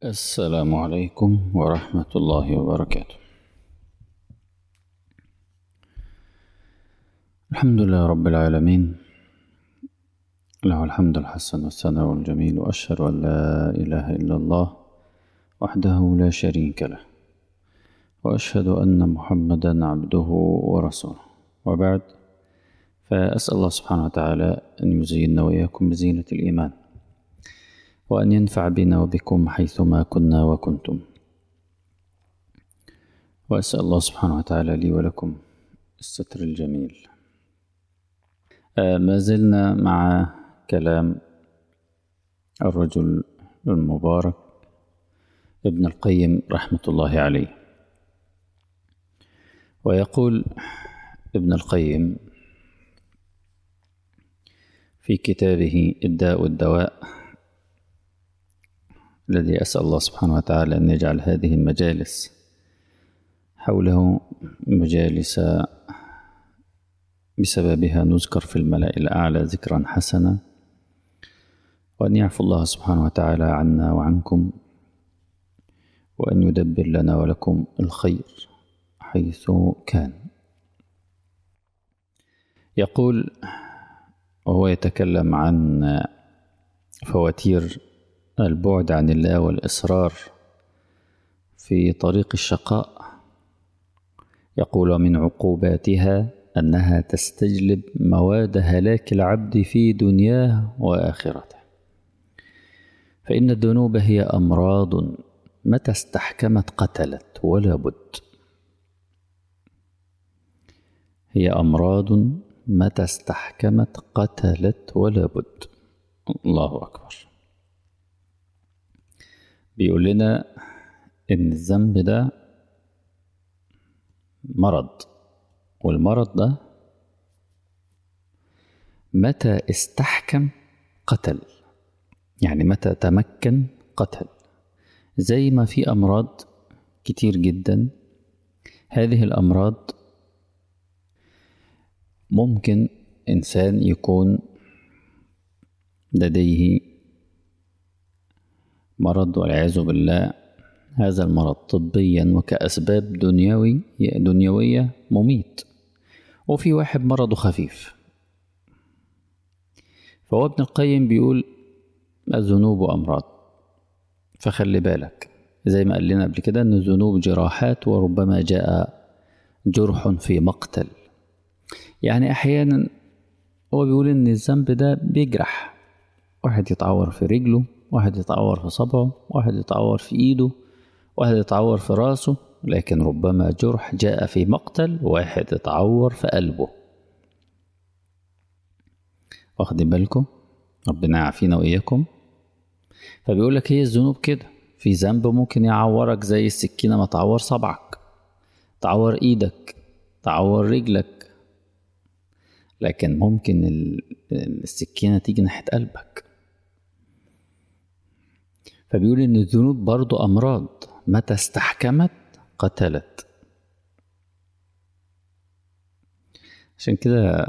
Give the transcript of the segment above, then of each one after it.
السلام عليكم ورحمة الله وبركاته الحمد لله رب العالمين له الحمد الحسن والثناء الجميل وأشهد أن لا إله إلا الله وحده لا شريك له وأشهد أن محمدا عبده ورسوله وبعد فأسأل الله سبحانه وتعالى أن يزيننا وإياكم بزينة الإيمان وأن ينفع بنا وبكم حيثما كنا وكنتم وأسأل الله سبحانه وتعالى لي ولكم الستر الجميل آه ما زلنا مع كلام الرجل المبارك ابن القيم رحمة الله عليه ويقول ابن القيم في كتابه الداء الدواء الذي أسأل الله سبحانه وتعالى أن يجعل هذه المجالس حوله مجالس بسببها نذكر في الملأ الأعلى ذكرا حسنا وأن يعفو الله سبحانه وتعالى عنا وعنكم وأن يدبر لنا ولكم الخير حيث كان يقول وهو يتكلم عن فواتير البعد عن الله والإصرار في طريق الشقاء يقول من عقوباتها أنها تستجلب مواد هلاك العبد في دنياه وآخرته فإن الذنوب هي أمراض متى استحكمت قتلت ولا بد هي أمراض متى استحكمت قتلت ولا بد الله أكبر بيقول لنا إن الذنب ده مرض والمرض ده متى استحكم قتل يعني متى تمكن قتل زي ما في أمراض كتير جدا هذه الأمراض ممكن إنسان يكون لديه مرض والعياذ بالله هذا المرض طبيا وكأسباب دنيوي دنيوية مميت وفي واحد مرضه خفيف فهو ابن القيم بيقول الذنوب أمراض فخلي بالك زي ما قال لنا قبل كده أن الذنوب جراحات وربما جاء جرح في مقتل يعني أحيانا هو بيقول إن الذنب ده بيجرح واحد يتعور في رجله واحد يتعور في صبعه واحد يتعور في ايده واحد يتعور في راسه لكن ربما جرح جاء في مقتل واحد يتعور في قلبه واخدين بالكم ربنا يعافينا واياكم فبيقول لك هي الذنوب كده في ذنب ممكن يعورك زي السكينة ما تعور صبعك تعور ايدك تعور رجلك لكن ممكن السكينة تيجي ناحية قلبك فبيقول إن الذنوب برضو أمراض متى استحكمت قتلت عشان كده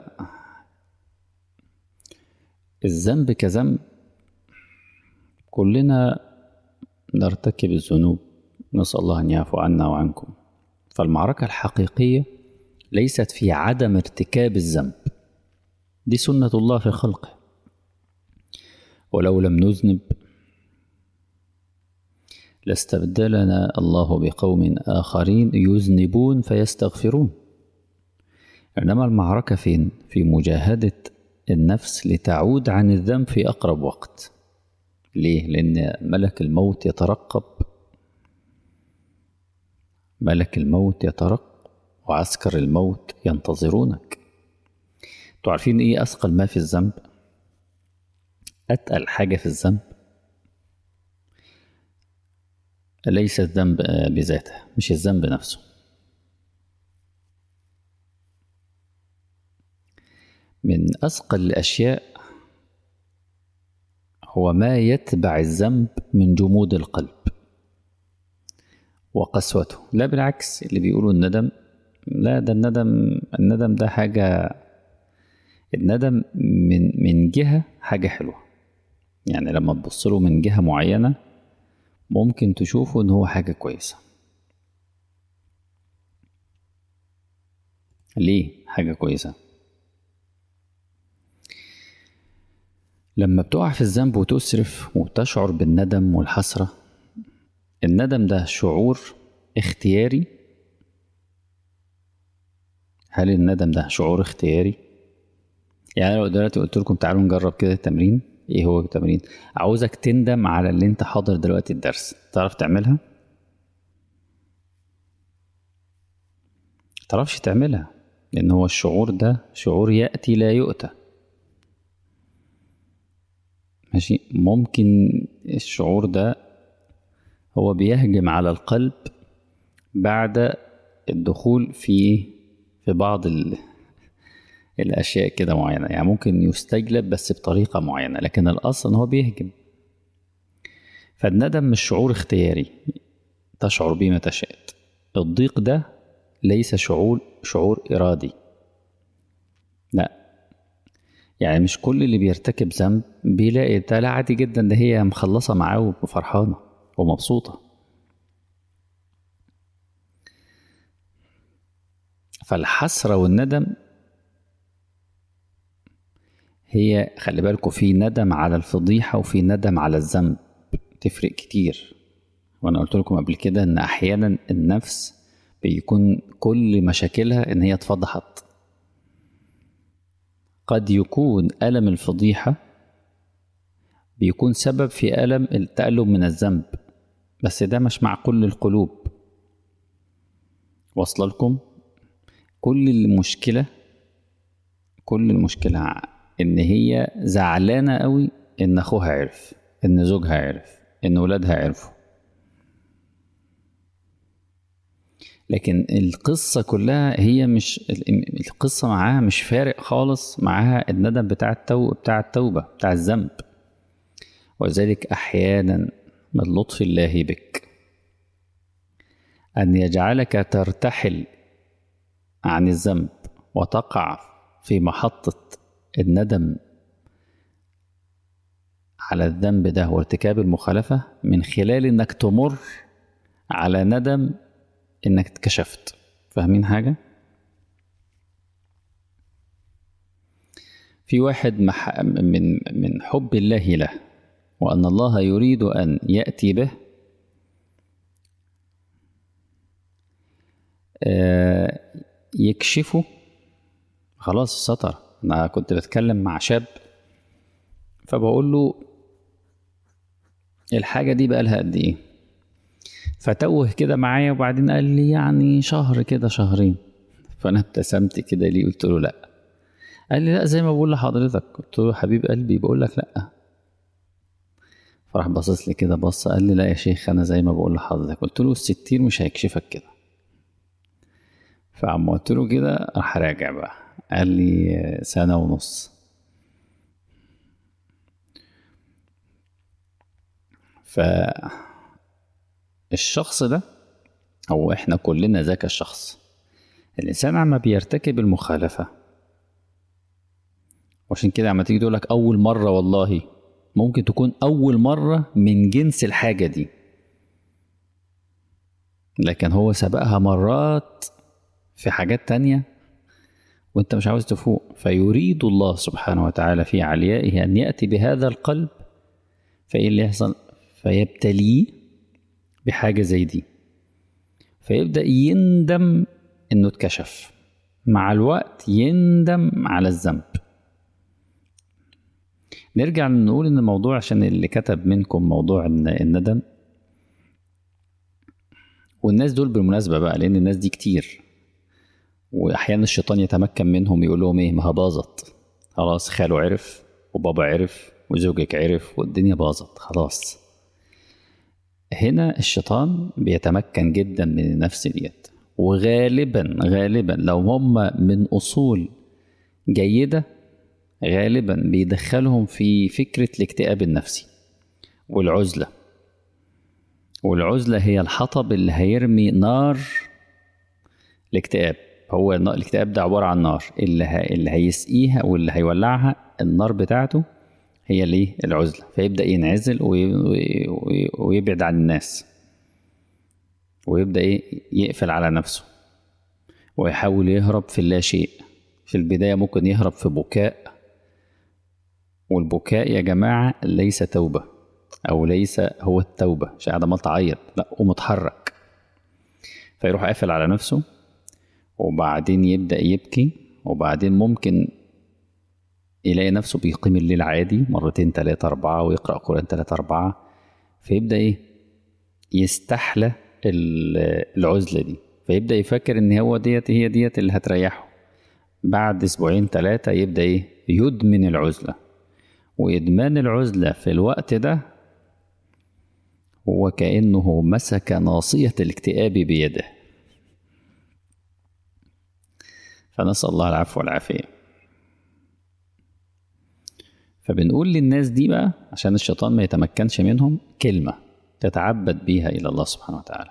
الذنب كذنب كلنا نرتكب الذنوب نسأل الله أن يعفو عنا وعنكم فالمعركة الحقيقية ليست في عدم ارتكاب الذنب دي سنة الله في خلقه ولو لم نذنب لاستبدلنا الله بقوم آخرين يذنبون فيستغفرون إنما المعركة فين؟ في مجاهدة النفس لتعود عن الذنب في أقرب وقت ليه؟ لأن ملك الموت يترقب ملك الموت يترقب وعسكر الموت ينتظرونك انتوا عارفين ايه أثقل ما في الذنب؟ أتقل حاجة في الذنب ليس الذنب بذاته مش الذنب نفسه من أثقل الأشياء هو ما يتبع الذنب من جمود القلب وقسوته لا بالعكس اللي بيقولوا الندم لا ده الندم الندم ده حاجة الندم من من جهة حاجة حلوة يعني لما تبص له من جهة معينة ممكن تشوفه ان هو حاجة كويسة ليه حاجة كويسة لما بتقع في الذنب وتسرف وتشعر بالندم والحسرة الندم ده شعور اختياري هل الندم ده شعور اختياري يعني لو دلوقتي قلت لكم تعالوا نجرب كده التمرين ايه هو التمرين عاوزك تندم على اللي انت حاضر دلوقتي الدرس تعرف تعملها تعرفش تعملها لان هو الشعور ده شعور ياتي لا يؤتى ماشي ممكن الشعور ده هو بيهجم على القلب بعد الدخول في في بعض ال... الاشياء كده معينه يعني ممكن يستجلب بس بطريقه معينه لكن الاصل ان هو بيهجم فالندم مش شعور اختياري تشعر به متى شئت الضيق ده ليس شعور شعور ارادي لا يعني مش كل اللي بيرتكب ذنب بيلاقي ده لا عادي جدا ده هي مخلصه معاه وفرحانه ومبسوطه فالحسرة والندم هي خلي بالكم في ندم على الفضيحة وفي ندم على الذنب تفرق كتير وانا قلت لكم قبل كده ان احيانا النفس بيكون كل مشاكلها ان هي اتفضحت قد يكون ألم الفضيحة بيكون سبب في ألم التألم من الذنب بس ده مش مع كل القلوب واصله لكم كل المشكلة كل المشكلة إن هي زعلانة قوي إن أخوها عرف إن زوجها عرف إن ولادها عرفوا لكن القصة كلها هي مش القصة معاها مش فارق خالص معاها الندم بتاع التو بتاع التوبة بتاع الذنب وذلك أحيانا من لطف الله بك أن يجعلك ترتحل عن الذنب وتقع في محطة الندم على الذنب ده وارتكاب المخالفة من خلال انك تمر على ندم انك اتكشفت فاهمين حاجة؟ في واحد مح من من حب الله له وأن الله يريد أن يأتي به يكشفه خلاص سطر انا كنت بتكلم مع شاب فبقول له الحاجه دي بقى لها قد ايه فتوه كده معايا وبعدين قال لي يعني شهر كده شهرين فانا ابتسمت كده ليه قلت له لا قال لي لا زي ما بقول لحضرتك قلت له حبيب قلبي بقول لك لا فراح باصص لي كده بص قال لي لا يا شيخ انا زي ما بقول لحضرتك قلت له الستين مش هيكشفك كده فعم قلت له كده راح راجع بقى قال لي سنة ونص فالشخص ده أو إحنا كلنا ذاك الشخص الإنسان عما بيرتكب المخالفة وعشان كده عما تيجي تقولك أول مرة والله ممكن تكون أول مرة من جنس الحاجة دي لكن هو سبقها مرات في حاجات تانية وانت مش عاوز تفوق فيريد الله سبحانه وتعالى في عليائه أن يأتي بهذا القلب فإيه اللي يحصل فيبتليه بحاجة زي دي فيبدأ يندم إنه اتكشف مع الوقت يندم على الذنب نرجع نقول إن الموضوع عشان اللي كتب منكم موضوع الندم والناس دول بالمناسبة بقى لأن الناس دي كتير واحيانا الشيطان يتمكن منهم يقول لهم ايه ما باظت خلاص خاله عرف وبابا عرف وزوجك عرف والدنيا باظت خلاص هنا الشيطان بيتمكن جدا من النفس ديت وغالبا غالبا لو هم من اصول جيده غالبا بيدخلهم في فكره الاكتئاب النفسي والعزله والعزله هي الحطب اللي هيرمي نار الاكتئاب هو الاكتئاب ده عبارة عن نار اللي, ه... اللي هيسقيها واللي هيولعها النار بتاعته هي الايه العزلة فيبدأ ينعزل وي- وي- وي- ويبعد عن الناس ويبدأ ايه يقفل على نفسه ويحاول يهرب في اللا شيء في البداية ممكن يهرب في بكاء والبكاء يا جماعة ليس توبة أو ليس هو التوبة مش قاعد عمال تعيط لا ومتحرك فيروح قافل على نفسه وبعدين يبدأ يبكي وبعدين ممكن يلاقي نفسه بيقيم الليل عادي مرتين تلاتة أربعة ويقرأ قرآن تلاتة أربعة فيبدأ إيه يستحلى ال- العزلة دي فيبدأ يفكر إن هو ديت هي ديت اللي هتريحه بعد أسبوعين تلاتة يبدأ إيه يدمن العزلة وإدمان العزلة في الوقت ده هو كأنه مسك ناصية الاكتئاب بيده فنسأل الله العفو والعافية فبنقول للناس دي بقى عشان الشيطان ما يتمكنش منهم كلمة تتعبد بيها إلى الله سبحانه وتعالى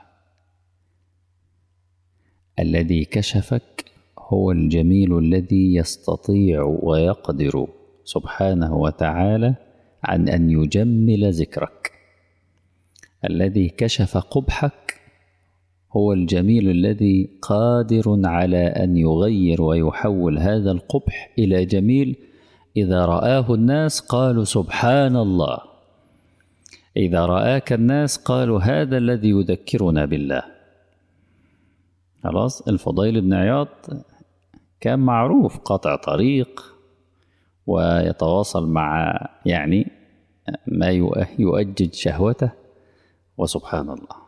الذي كشفك هو الجميل الذي يستطيع ويقدر سبحانه وتعالى عن أن يجمل ذكرك الذي كشف قبحك هو الجميل الذي قادر على أن يغير ويحول هذا القبح إلى جميل إذا رآه الناس قالوا سبحان الله إذا رآك الناس قالوا هذا الذي يذكرنا بالله خلاص الفضيل بن عياض كان معروف قطع طريق ويتواصل مع يعني ما يؤجج شهوته وسبحان الله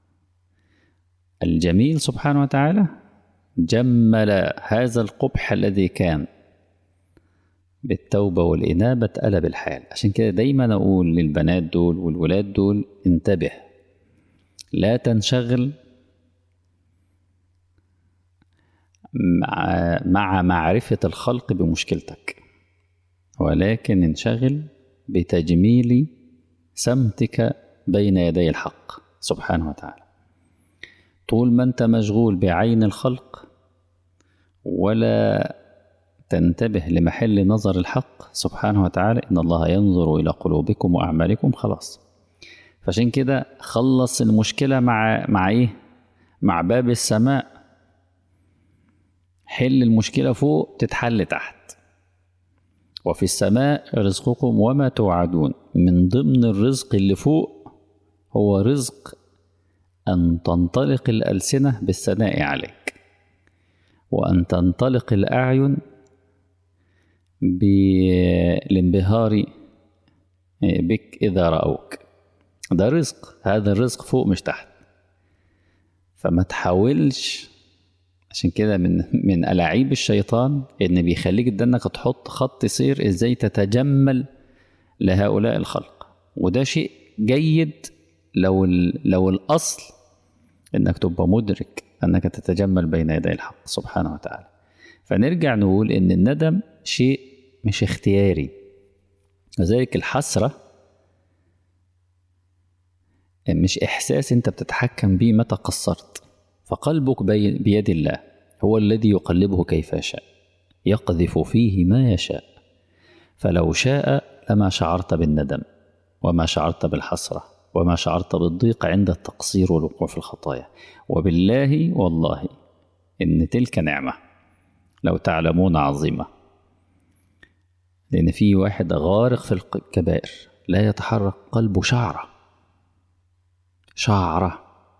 الجميل سبحانه وتعالى جمل هذا القبح الذي كان بالتوبة والإنابة قلب الحال عشان كده دايما أقول للبنات دول والولاد دول انتبه لا تنشغل مع, مع معرفة الخلق بمشكلتك ولكن انشغل بتجميل سمتك بين يدي الحق سبحانه وتعالى طول ما انت مشغول بعين الخلق ولا تنتبه لمحل نظر الحق سبحانه وتعالى ان الله ينظر الى قلوبكم واعمالكم خلاص فعشان كده خلص المشكله مع مع ايه مع باب السماء حل المشكله فوق تتحل تحت وفي السماء رزقكم وما توعدون من ضمن الرزق اللي فوق هو رزق أن تنطلق الألسنة بالثناء عليك وأن تنطلق الأعين بالانبهار بك إذا رأوك ده رزق هذا الرزق فوق مش تحت فما تحاولش عشان كده من من ألاعيب الشيطان إن بيخليك إنك تحط خط سير إزاي تتجمل لهؤلاء الخلق وده شيء جيد لو لو الأصل إنك تبقى مدرك أنك تتجمل بين يدي الحق سبحانه وتعالى فنرجع نقول إن الندم شيء مش اختياري وذلك الحسرة مش إحساس أنت بتتحكم بيه متى قصرت فقلبك بيد الله هو الذي يقلبه كيف يشاء يقذف فيه ما يشاء فلو شاء لما شعرت بالندم وما شعرت بالحسرة وما شعرت بالضيق عند التقصير والوقوع في الخطايا وبالله والله إن تلك نعمة لو تعلمون عظيمة لأن في واحد غارق في الكبائر لا يتحرك قلبه شعرة شعرة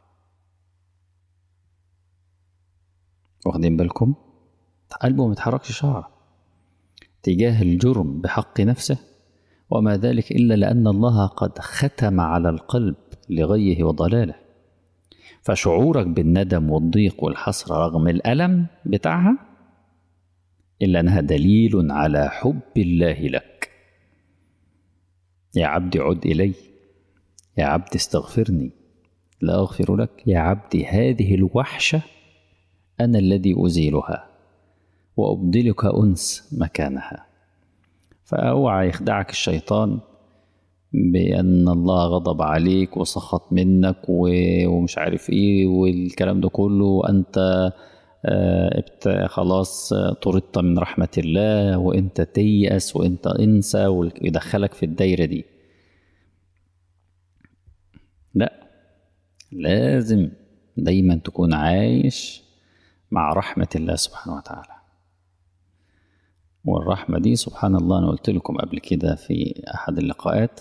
واخدين بالكم قلبه ما يتحركش شعرة تجاه الجرم بحق نفسه وما ذلك إلا لأن الله قد ختم على القلب لغيه وضلاله فشعورك بالندم والضيق والحسرة رغم الألم بتاعها إلا أنها دليل على حب الله لك يا عبدي عد إلي يا عبدي استغفرني لا أغفر لك يا عبدي هذه الوحشة أنا الذي أزيلها وأبدلك أنس مكانها فأوعى يخدعك الشيطان بأن الله غضب عليك وسخط منك ومش عارف إيه والكلام ده كله وأنت آه، ابت- خلاص آه، طردت من رحمة الله وانت تيأس وانت انسى ويدخلك في الدايرة دي لا لازم دايما تكون عايش مع رحمة الله سبحانه وتعالى والرحمة دي سبحان الله أنا قلت لكم قبل كده في أحد اللقاءات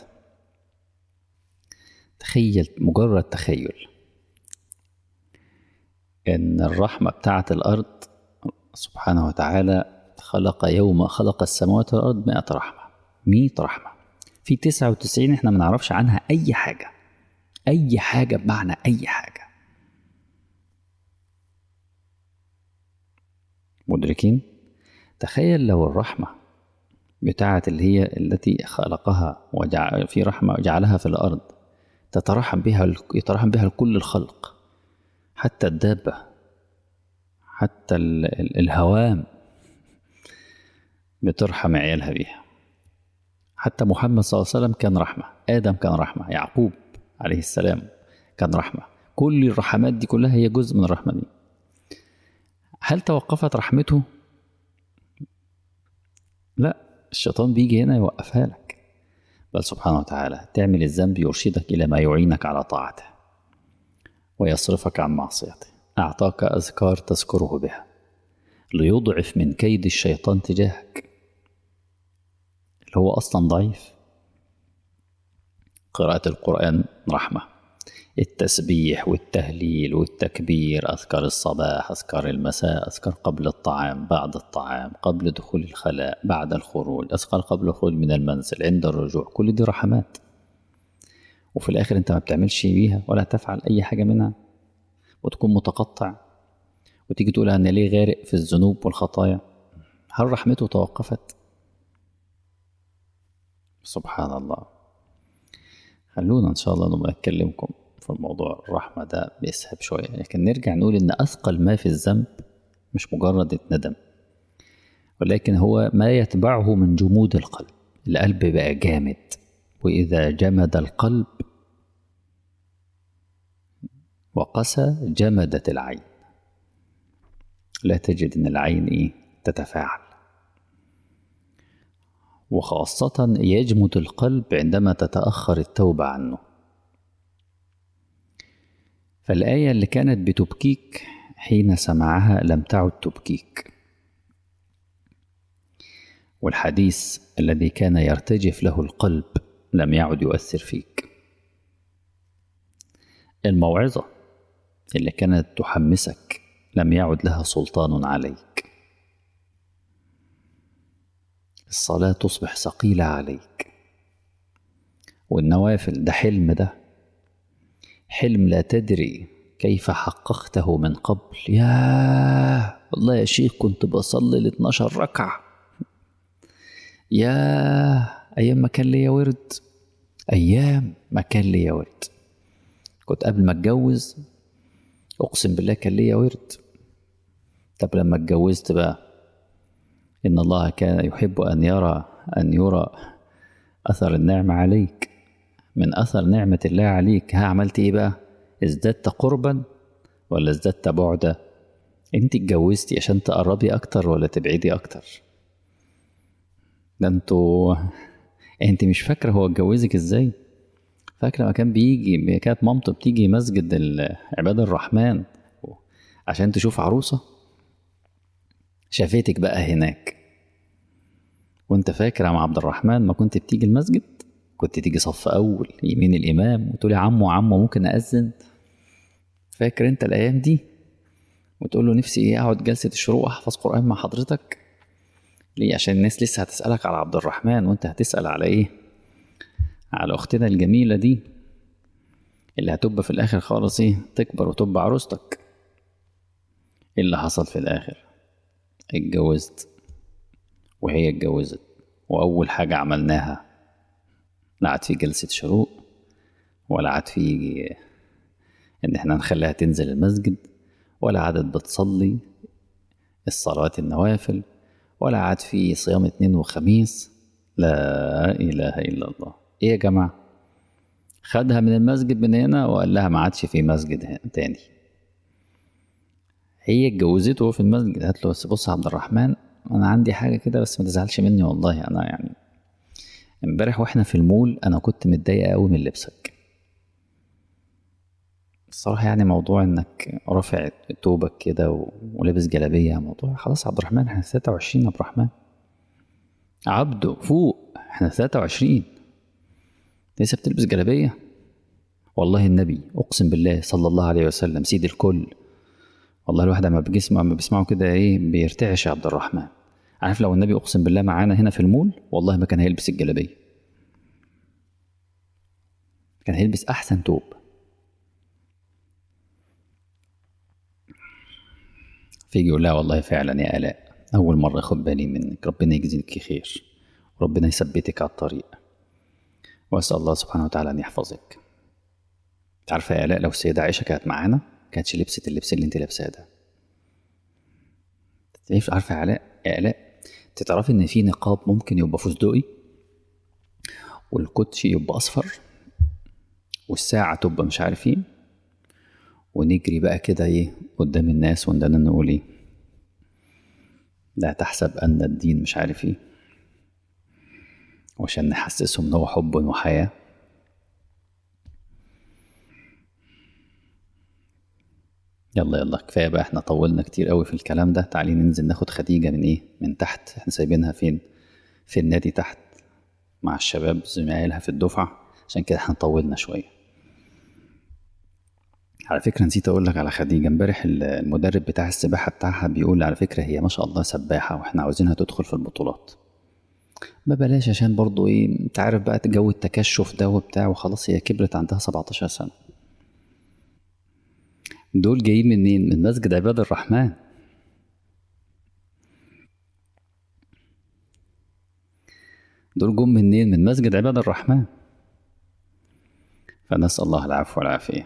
تخيل مجرد تخيل إن الرحمة بتاعة الأرض سبحانه وتعالى خلق يوم خلق السماوات والأرض مئة رحمة مئة رحمة في تسعة وتسعين إحنا ما نعرفش عنها أي حاجة أي حاجة بمعنى أي حاجة مدركين تخيل لو الرحمة بتاعة اللي هي التي خلقها وجعل في رحمة جعلها في الأرض تترحم بها يترحم بها كل الخلق حتى الدابة حتى ال- ال- الهوام بترحم عيالها بيها حتى محمد صلى الله عليه وسلم كان رحمة آدم كان رحمة يعقوب عليه السلام كان رحمة كل الرحمات دي كلها هي جزء من الرحمة دي هل توقفت رحمته؟ لا الشيطان بيجي هنا يوقفها لك بل سبحانه وتعالى تعمل الذنب يرشدك إلى ما يعينك على طاعته ويصرفك عن معصيته أعطاك أذكار تذكره بها ليضعف من كيد الشيطان تجاهك اللي هو أصلا ضعيف قراءة القرآن رحمة التسبيح والتهليل والتكبير أذكار الصباح أذكار المساء أذكار قبل الطعام بعد الطعام قبل دخول الخلاء بعد الخروج أذكار قبل الخروج من المنزل عند الرجوع كل دي رحمات وفي الآخر أنت ما بتعملش بيها ولا تفعل أي حاجة منها وتكون متقطع وتيجي تقول أنا ليه غارق في الذنوب والخطايا هل رحمته توقفت سبحان الله خلونا إن شاء الله نبقى نتكلمكم في الموضوع الرحمة ده بيسحب شوية لكن نرجع نقول إن أثقل ما في الذنب مش مجرد الندم ولكن هو ما يتبعه من جمود القلب القلب بقى جامد وإذا جمد القلب وقسى جمدت العين لا تجد ان العين ايه تتفاعل وخاصة يجمد القلب عندما تتأخر التوبة عنه فالآية اللي كانت بتبكيك حين سمعها لم تعد تبكيك والحديث الذي كان يرتجف له القلب لم يعد يؤثر فيك الموعظة اللي كانت تحمسك لم يعد لها سلطان عليك الصلاة تصبح ثقيلة عليك والنوافل ده حلم ده حلم لا تدري كيف حققته من قبل يا والله يا شيخ كنت بصلي ل 12 ركعة يا أيام ما كان ليا ورد أيام ما كان ليا ورد كنت قبل ما اتجوز اقسم بالله كان ليا ورد طب لما اتجوزت بقى ان الله كان يحب ان يرى ان يرى اثر النعمه عليك من اثر نعمه الله عليك ها عملت ايه بقى ازددت قربا ولا ازددت بعدا انت اتجوزتي عشان تقربي اكتر ولا تبعدي اكتر ده انتوا انت مش فاكره هو اتجوزك ازاي فاكره ما كان بيجي كانت مامته بتيجي مسجد عباد الرحمن عشان تشوف عروسه شافتك بقى هناك وانت فاكر يا عم عبد الرحمن ما كنت بتيجي المسجد كنت تيجي صف اول يمين الامام وتقول يا عمو عمو ممكن اذن فاكر انت الايام دي وتقول له نفسي ايه اقعد جلسه الشروق احفظ قران مع حضرتك ليه عشان الناس لسه هتسالك على عبد الرحمن وانت هتسال على ايه على اختنا الجميله دي اللي هتبقى في الاخر خالص ايه تكبر وتبقى عروستك ايه اللي حصل في الاخر اتجوزت وهي اتجوزت واول حاجه عملناها لا عاد في جلسه شروق ولا عاد في ان احنا نخليها تنزل المسجد ولا عادت بتصلي الصلوات النوافل ولا عاد في صيام اتنين وخميس لا اله الا الله ايه يا جماعه خدها من المسجد من هنا وقال لها ما عادش في مسجد تاني هي اتجوزته في المسجد قالت له بس بص يا عبد الرحمن انا عندي حاجه كده بس ما تزعلش مني والله انا يعني امبارح واحنا في المول انا كنت متضايقه قوي من لبسك الصراحه يعني موضوع انك رافع توبك كده و- ولابس جلابيه موضوع خلاص يا عبد الرحمن احنا 23 يا عبد الرحمن عبده فوق احنا 23 لسه بتلبس جلابيه والله النبي اقسم بالله صلى الله عليه وسلم سيد الكل والله الواحد لما بيسمع لما بيسمعه كده ايه بيرتعش يا عبد الرحمن عارف لو النبي اقسم بالله معانا هنا في المول والله ما كان هيلبس الجلابيه كان هيلبس احسن توب فيجي يقول لها والله فعلا يا الاء اول مره اخد بالي منك ربنا يجزيك خير وربنا يثبتك على الطريق واسال الله سبحانه وتعالى ان يحفظك انت عارفه يا الاء لو السيده عائشه كانت معانا كانتش لبست اللبس اللي انت لابساه ده تعرف عارفه يا الاء يا الاء انت تعرفي ان في نقاب ممكن يبقى فستقي والكوتشي يبقى اصفر والساعه تبقى مش عارف ايه ونجري بقى كده ايه قدام الناس وندنا نقول ايه لا تحسب ان الدين مش عارف ايه وعشان نحسسهم ان هو حب وحياه يلا يلا كفايه بقى احنا طولنا كتير قوي في الكلام ده تعالي ننزل ناخد خديجه من ايه من تحت احنا سايبينها فين في النادي تحت مع الشباب زمايلها في الدفعه عشان كده احنا طولنا شويه على فكره نسيت اقول لك على خديجه امبارح المدرب بتاع السباحه بتاعها بيقول على فكره هي ما شاء الله سباحه واحنا عاوزينها تدخل في البطولات ما بلاش عشان برضو ايه انت عارف بقى جو التكشف ده وبتاع وخلاص هي كبرت عندها 17 سنه دول جايين منين من مسجد عباد الرحمن دول جم منين من مسجد عباد الرحمن فنسأل الله العفو والعافية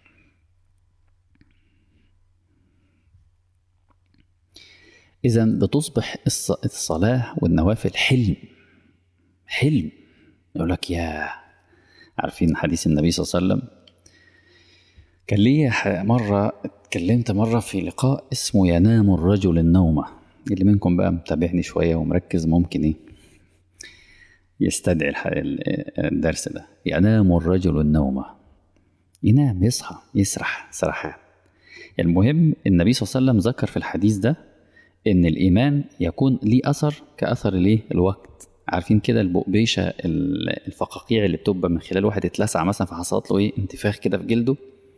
إذا بتصبح الص- الصلاة والنوافل حلم حلم يقول لك يا عارفين حديث النبي صلى الله عليه وسلم كان ليا ح- مرة اتكلمت مرة في لقاء اسمه ينام الرجل النومة اللي منكم بقى متابعني شوية ومركز ممكن ايه يستدعي الح- ال- الدرس ده ينام الرجل النومة ينام يصحى يسرح سرحان المهم النبي صلى الله عليه وسلم ذكر في الحديث ده ان الايمان يكون ليه اثر كاثر الايه الوقت عارفين كده البقبيشه ال- الفقاقيع اللي بتبقى من خلال واحد اتلسع مثلا فحصلت له ايه انتفاخ كده في جلده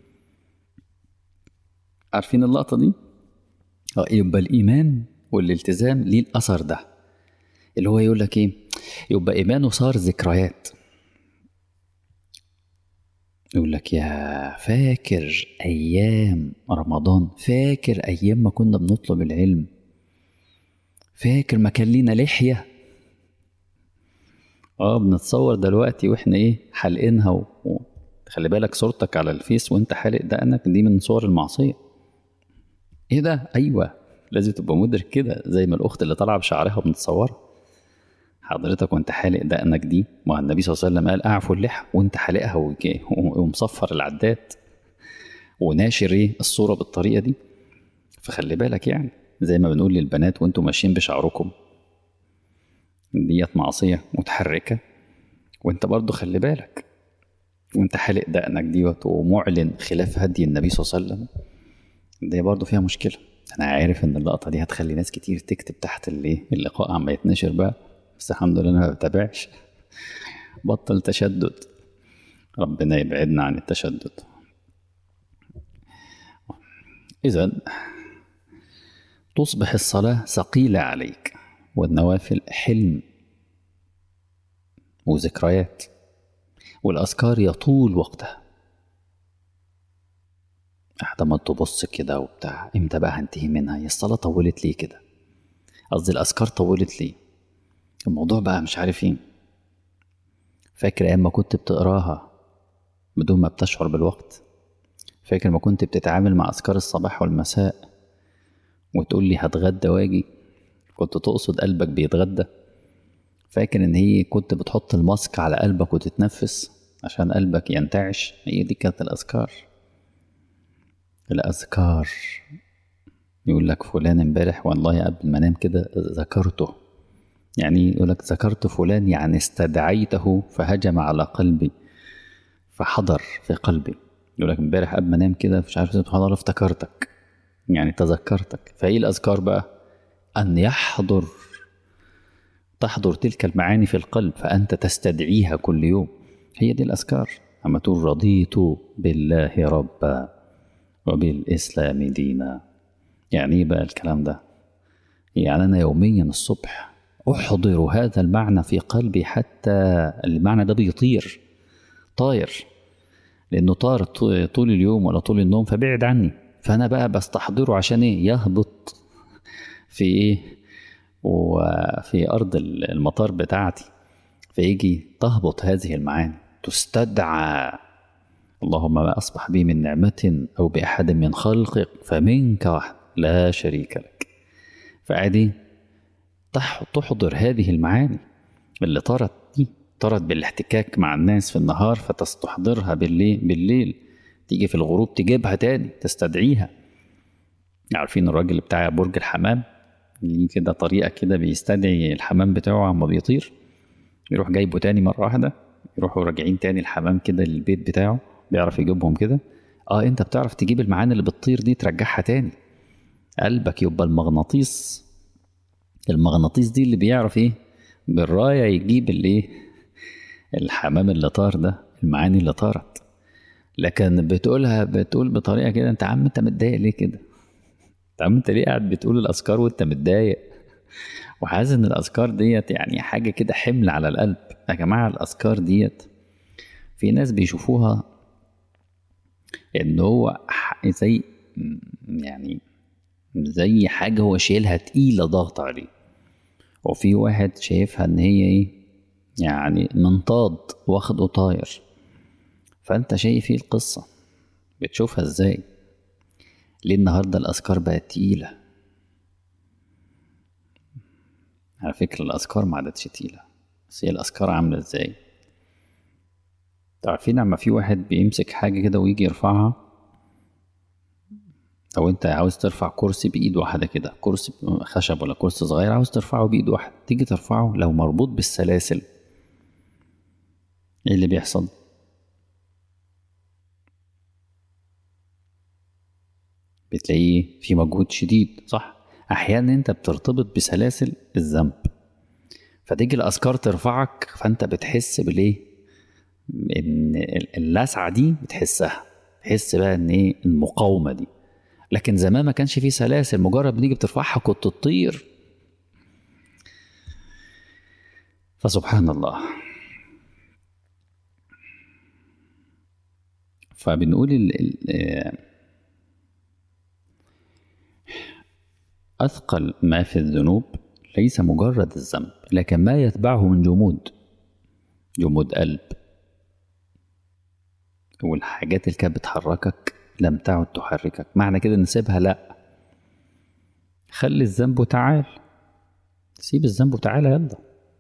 عارفين اللقطه دي اه يبقى الايمان والالتزام ليه الاثر ده اللي هو يقول لك ايه يبقى ايمانه صار ذكريات يقول لك يا فاكر ايام رمضان فاكر ايام ما كنا بنطلب العلم فاكر ما كان لينا لحيه اه بنتصور دلوقتي واحنا ايه حالقينها و... و... خلي بالك صورتك على الفيس وانت حالق دقنك دي من صور المعصيه ايه ده ايوه لازم تبقى مدرك كده زي ما الاخت اللي طالعه بشعرها بنتصورها حضرتك وانت حالق دقنك دي ما النبي صلى الله عليه وسلم قال اعفوا اللحى وانت حالقها وك- ومصفر العداد وناشر ايه الصوره بالطريقه دي فخلي بالك يعني زي ما بنقول للبنات وانتم ماشيين بشعركم ديت معصيه متحركه وانت برضو خلي بالك وانت حالق دقنك ديت ومعلن خلاف هدي النبي صلى الله عليه وسلم دي برضو فيها مشكله انا عارف ان اللقطه دي هتخلي ناس كتير تكتب تحت الايه اللقاء عم يتنشر بقى بس الحمد لله انا ما بتابعش بطل تشدد ربنا يبعدنا عن التشدد اذا تصبح الصلاه ثقيله عليك والنوافل حلم وذكريات والاذكار يطول وقتها لحد ما تبص كده وبتاع امتى بقى هنتهي منها هي الصلاه طولت ليه كده قصدي الاذكار طولت ليه الموضوع بقى مش عارف ايه فاكر ايام ما كنت بتقراها بدون ما بتشعر بالوقت فاكر ما كنت بتتعامل مع اذكار الصباح والمساء وتقول لي هتغدى واجي كنت تقصد قلبك بيتغدى فاكر ان هي كنت بتحط الماسك على قلبك وتتنفس عشان قلبك ينتعش هي دي كانت الاذكار الاذكار يقول لك فلان امبارح والله قبل ما انام كده ذكرته يعني يقول لك ذكرت فلان يعني استدعيته فهجم على قلبي فحضر في قلبي يقول لك امبارح قبل ما انام كده مش عارف سبحان الله افتكرتك يعني تذكرتك فايه الاذكار بقى ان يحضر تحضر تلك المعاني في القلب فانت تستدعيها كل يوم هي دي الاذكار اما تقول رضيت بالله ربا وبالاسلام دينا يعني ايه بقى الكلام ده يعني انا يوميا الصبح احضر هذا المعنى في قلبي حتى المعنى ده بيطير طاير لانه طار طول اليوم ولا طول النوم فبعد عني فانا بقى بستحضره عشان ايه يهبط في ايه وفي ارض المطار بتاعتي فيجي تهبط هذه المعاني تستدعى اللهم ما اصبح بي من نعمه او باحد من خلقك فمنك وحد لا شريك لك فعادي تحضر هذه المعاني اللي طارت دي طارت بالاحتكاك مع الناس في النهار فتستحضرها بالليل بالليل تيجي في الغروب تجيبها تاني تستدعيها عارفين الراجل بتاع برج الحمام ليه كده طريقة كده بيستدعي الحمام بتاعه عما بيطير يروح جايبه تاني مرة واحدة يروحوا راجعين تاني الحمام كده للبيت بتاعه بيعرف يجيبهم كده اه انت بتعرف تجيب المعاني اللي بتطير دي ترجعها تاني قلبك يبقى المغناطيس المغناطيس دي اللي بيعرف ايه بالراية يجيب الايه الحمام اللي طار ده المعاني اللي طارت لكن بتقولها بتقول بطريقة كده انت عم انت متضايق ليه كده انت عم انت ليه قاعد بتقول الاذكار وانت متضايق وحاسس ان الاذكار ديت يعني حاجة كده حمل على القلب يا جماعة الاذكار ديت في ناس بيشوفوها ان هو زي يعني زي حاجة هو شايلها تقيلة ضغط عليه وفي واحد شايفها ان هي ايه يعني منطاد واخده طاير فانت شايف ايه القصة بتشوفها ازاي ليه النهاردة الأذكار بقت تقيلة على فكرة الأذكار ما عادتش تقيلة بس هي الأذكار عاملة ازاي تعرفين لما في واحد بيمسك حاجة كده ويجي يرفعها او انت عاوز ترفع كرسي بايد واحده كده كرسي خشب ولا كرسي صغير عاوز ترفعه بايد واحده تيجي ترفعه لو مربوط بالسلاسل ايه اللي بيحصل بتلاقيه في مجهود شديد صح احيانا انت بترتبط بسلاسل الذنب فتيجي الاذكار ترفعك فانت بتحس بالايه ان اللسعه دي بتحسها تحس بقى ان ايه المقاومه دي لكن زمان ما كانش فيه سلاسل مجرد بتيجي بترفعها كنت تطير فسبحان الله فبنقول ال ال أثقل ما في الذنوب ليس مجرد الذنب لكن ما يتبعه من جمود جمود قلب والحاجات اللي كانت بتحركك لم تعد تحركك معنى كده نسيبها لا خلي الذنب وتعال سيب الذنب وتعالى يلا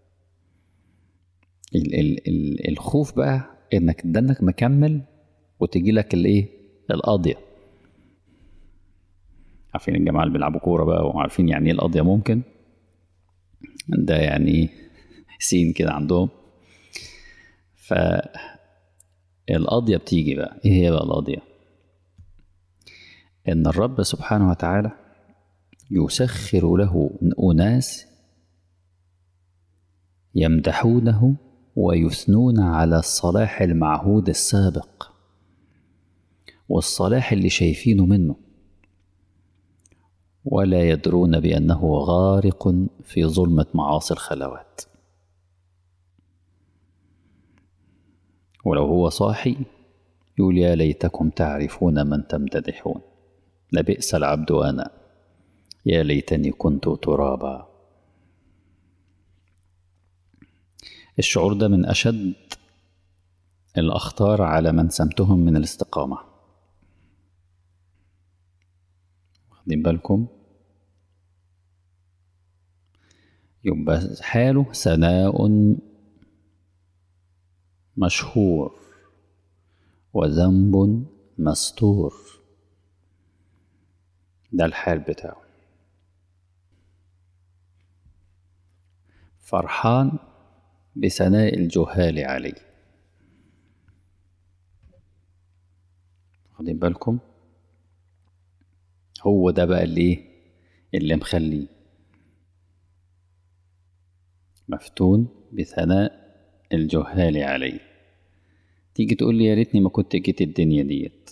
ال ال ال الخوف بقى انك تدنك مكمل وتجي لك الايه القاضيه عارفين الجماعه اللي بيلعبوا كوره بقى وعارفين يعني ايه القاضيه ممكن ده يعني سين كده عندهم ف القاضيه بتيجي بقى ايه هي بقى القاضيه ان الرب سبحانه وتعالى يسخر له اناس يمدحونه ويثنون على الصلاح المعهود السابق والصلاح اللي شايفينه منه ولا يدرون بانه غارق في ظلمه معاصي الخلوات ولو هو صاحي يقول يا ليتكم تعرفون من تمتدحون لبئس العبد انا يا ليتني كنت ترابا الشعور ده من اشد الاخطار على من سمتهم من الاستقامه واخدين بالكم يبقى حاله ثناء مشهور وذنب مستور ده الحال بتاعه فرحان بثناء الجهال عليه واخدين بالكم هو ده بقى اللي ايه اللي مخليه مفتون بثناء الجهال عليه تيجي تقول لي يا ريتني ما كنت جيت الدنيا ديت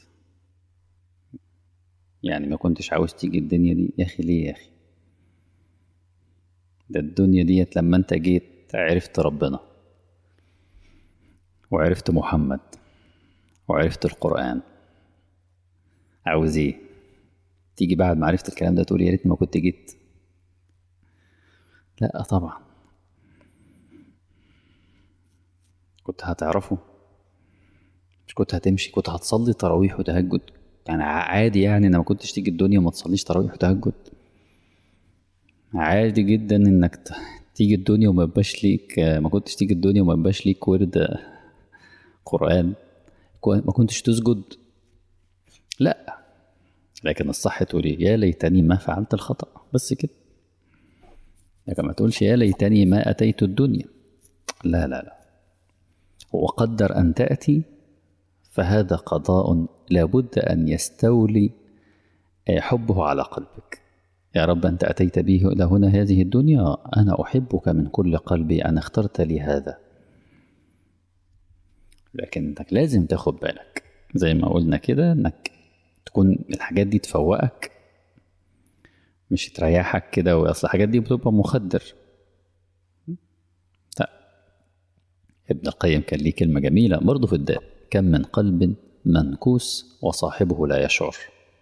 يعني ما كنتش عاوز تيجي الدنيا دي يا اخي ليه يا اخي ده الدنيا ديت لما انت جيت عرفت ربنا وعرفت محمد وعرفت القرآن عاوز ايه تيجي بعد ما عرفت الكلام ده تقول يا ريتني ما كنت جيت لا طبعا كنت هتعرفه مش كنت هتمشي كنت هتصلي تراويح وتهجد يعني عادي يعني انا ما كنتش تيجي الدنيا وما تصليش تراويح وتهجد عادي جدا انك ت- تيجي الدنيا وما يبقاش ليك ما كنتش تيجي الدنيا وما يبقاش ليك ورد قرآن كو- ما كنتش تسجد لا لكن الصح تقول ايه يا ليتني ما فعلت الخطأ بس كده لكن ما تقولش يا ليتني ما أتيت الدنيا لا لا لا وقدر أن تأتي فهذا قضاء لابد أن يستولي حبه على قلبك يا رب أنت أتيت به إلى هنا هذه الدنيا أنا أحبك من كل قلبي أنا اخترت لي هذا لكن انك لازم تاخد بالك زي ما قلنا كده انك تكون الحاجات دي تفوقك مش تريحك كده واصل الحاجات دي بتبقى مخدر لا ابن القيم كان ليه كلمة جميلة برضه في الداء كم من قلب منكوس وصاحبه لا يشعر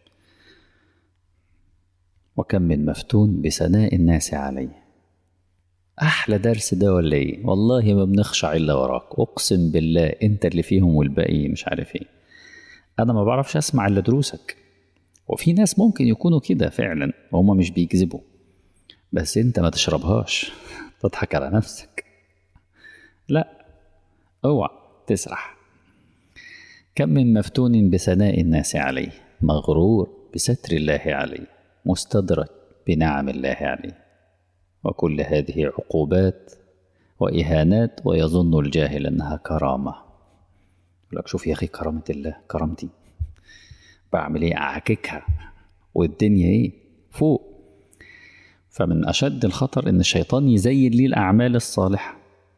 وكم من مفتون بثناء الناس عليه احلى درس ده ولا ايه والله ما بنخشع الا وراك اقسم بالله انت اللي فيهم والباقي مش عارف ايه انا ما بعرفش اسمع الا دروسك وفي ناس ممكن يكونوا كده فعلا وهم مش بيكذبوا بس انت ما تشربهاش تضحك على نفسك لا اوعى تسرح كم من مفتون بثناء الناس عليه مغرور بستر الله عليه مستدرك بنعم الله عليه وكل هذه عقوبات وإهانات ويظن الجاهل أنها كرامة يقول لك شوف يا أخي كرامة الله كرامتي بعمل إيه أعككها والدنيا إيه فوق فمن أشد الخطر إن الشيطان يزين لي الأعمال الصالحة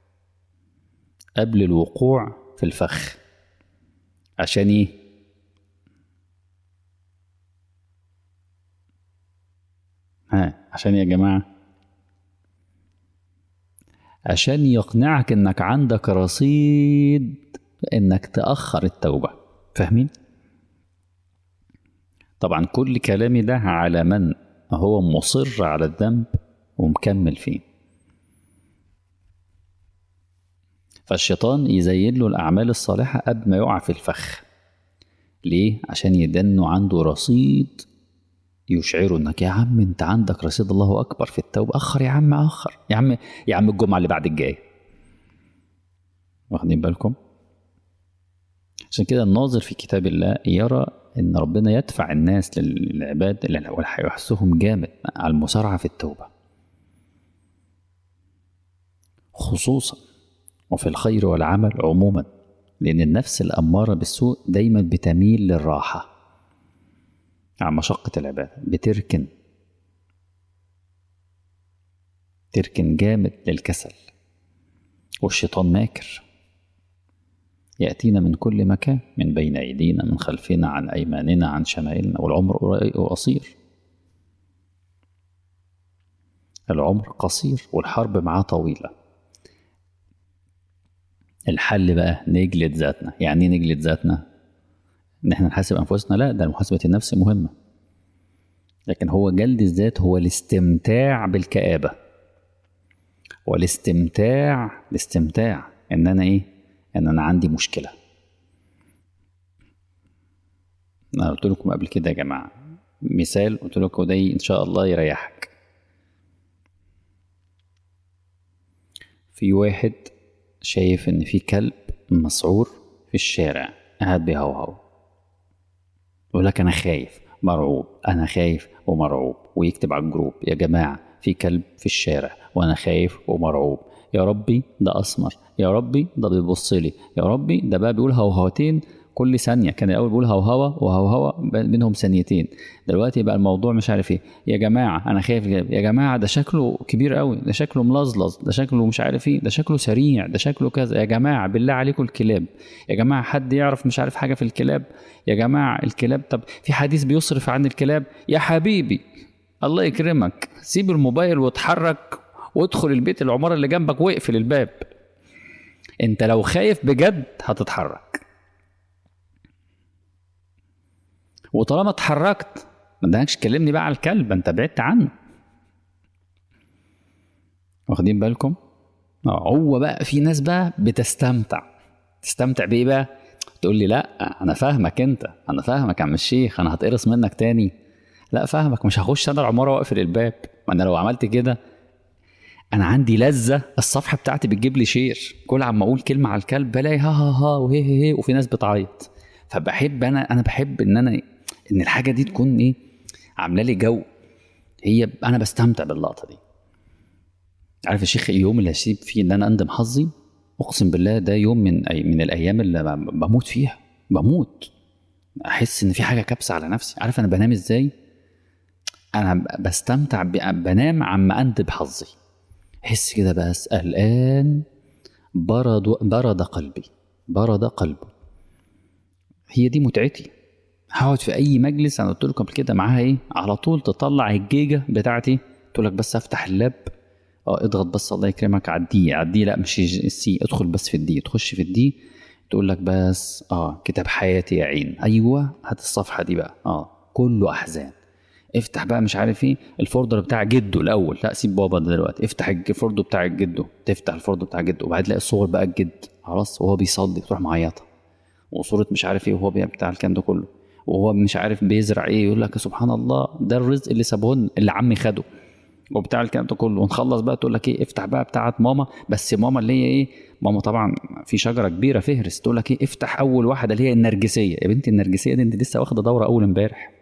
قبل الوقوع في الفخ عشان إيه ها عشان يا جماعه عشان يقنعك انك عندك رصيد انك تأخر التوبة فاهمين؟ طبعا كل كلامي ده على من هو مصر على الذنب ومكمل فيه فالشيطان يزين له الأعمال الصالحة قبل ما يقع في الفخ ليه؟ عشان يدنه عنده رصيد يشعروا انك يا عم انت عندك رصيد الله اكبر في التوبه اخر يا عم اخر يا عم يا عم الجمعه اللي بعد الجايه واخدين بالكم عشان كده الناظر في كتاب الله يرى ان ربنا يدفع الناس للعباد اللي هيحسهم جامد على المسارعه في التوبه خصوصا وفي الخير والعمل عموما لان النفس الاماره بالسوء دايما بتميل للراحه عن مشقة العبادة بتركن تركن جامد للكسل والشيطان ماكر يأتينا من كل مكان من بين أيدينا من خلفنا عن أيماننا عن شمائلنا والعمر قصير العمر قصير والحرب معاه طويلة الحل بقى نجلد ذاتنا يعني ايه نجلد ذاتنا ان احنا نحاسب انفسنا لا ده محاسبه النفس مهمه لكن هو جلد الذات هو الاستمتاع بالكآبة والاستمتاع الاستمتاع ان انا ايه ان انا عندي مشكلة انا قلت لكم قبل كده يا جماعة مثال قلت لكم ده ان شاء الله يريحك في واحد شايف ان في كلب مسعور في الشارع قاعد بيهوهو يقول لك انا خايف مرعوب انا خايف ومرعوب ويكتب على الجروب يا جماعه في كلب في الشارع وانا خايف ومرعوب يا ربي ده اسمر يا ربي ده بيبص لي يا ربي ده بقى بيقول هوهوتين كل ثانيه كان الاول بيقول هوهوه وهوهوه بينهم ثانيتين دلوقتي بقى الموضوع مش عارف ايه يا جماعه انا خايف يا جماعه ده شكله كبير قوي ده شكله ملظلظ ده شكله مش عارف ايه ده شكله سريع ده شكله كذا يا جماعه بالله عليكم الكلاب يا جماعه حد يعرف مش عارف حاجه في الكلاب يا جماعه الكلاب طب في حديث بيصرف عن الكلاب يا حبيبي الله يكرمك سيب الموبايل واتحرك وادخل البيت العماره اللي جنبك واقفل الباب انت لو خايف بجد هتتحرك وطالما اتحركت ما بدكش تكلمني بقى على الكلب انت بعدت عنه واخدين بالكم اه هو بقى في ناس بقى بتستمتع تستمتع بايه بقى تقول لي لا انا فاهمك انت انا فاهمك يا عم الشيخ انا هتقرص منك تاني لا فاهمك مش هخش انا العماره واقفل الباب ما انا لو عملت كده انا عندي لذه الصفحه بتاعتي بتجيب لي شير كل عم اقول كلمه على الكلب بلاقي ها ها ها وهي هي هي وفي ناس بتعيط فبحب انا انا بحب ان انا ان الحاجه دي تكون ايه عامله لي جو هي انا بستمتع باللقطه دي عارف يا شيخ اليوم اللي هسيب فيه ان انا اندم حظي اقسم بالله ده يوم من أي من الايام اللي بموت فيها بموت احس ان في حاجه كابسه على نفسي عارف انا بنام ازاي انا بستمتع بنام عما اندب حظي احس كده بس الان برد برد قلبي برد قلبي هي دي متعتي هقعد في اي مجلس انا قلت لكم قبل كده معاها ايه على طول تطلع الجيجا بتاعتي تقول لك بس افتح اللاب اه اضغط بس الله يكرمك على الدي على الدي لا مش السي ادخل بس في الدي تخش في الدي تقول لك بس اه كتاب حياتي يا عين ايوه هات الصفحه دي بقى اه كله احزان افتح بقى مش عارف ايه الفولدر بتاع جده الاول لا سيب بابا ده دلوقتي افتح الفولدر بتاع جده تفتح الفولدر بتاع جده وبعد تلاقي الصور بقى الجد خلاص وهو بيصلي تروح معيطه وصوره مش عارف ايه وهو بتاع الكلام ده كله وهو مش عارف بيزرع ايه يقول لك سبحان الله ده الرزق اللي سابهن اللي عمي خده وبتاع الكلام ده كله ونخلص بقى تقول لك ايه افتح بقى بتاعت ماما بس ماما اللي هي ايه ماما طبعا في شجره كبيره فهرس تقول لك ايه افتح اول واحده اللي هي النرجسيه يا بنتي النرجسيه دي انت لسه واخده دوره اول امبارح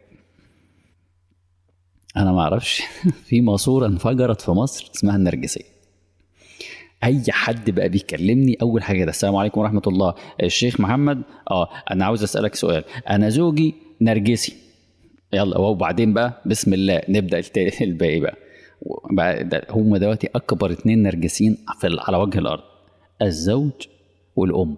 انا ما اعرفش في ماسوره انفجرت في مصر اسمها النرجسيه اي حد بقى بيكلمني اول حاجه ده السلام عليكم ورحمه الله الشيخ محمد اه انا عاوز اسالك سؤال انا زوجي نرجسي يلا وبعدين بقى بسم الله نبدا الباقي بقى بقى هم دلوقتي اكبر اتنين نرجسيين في على وجه الارض الزوج والام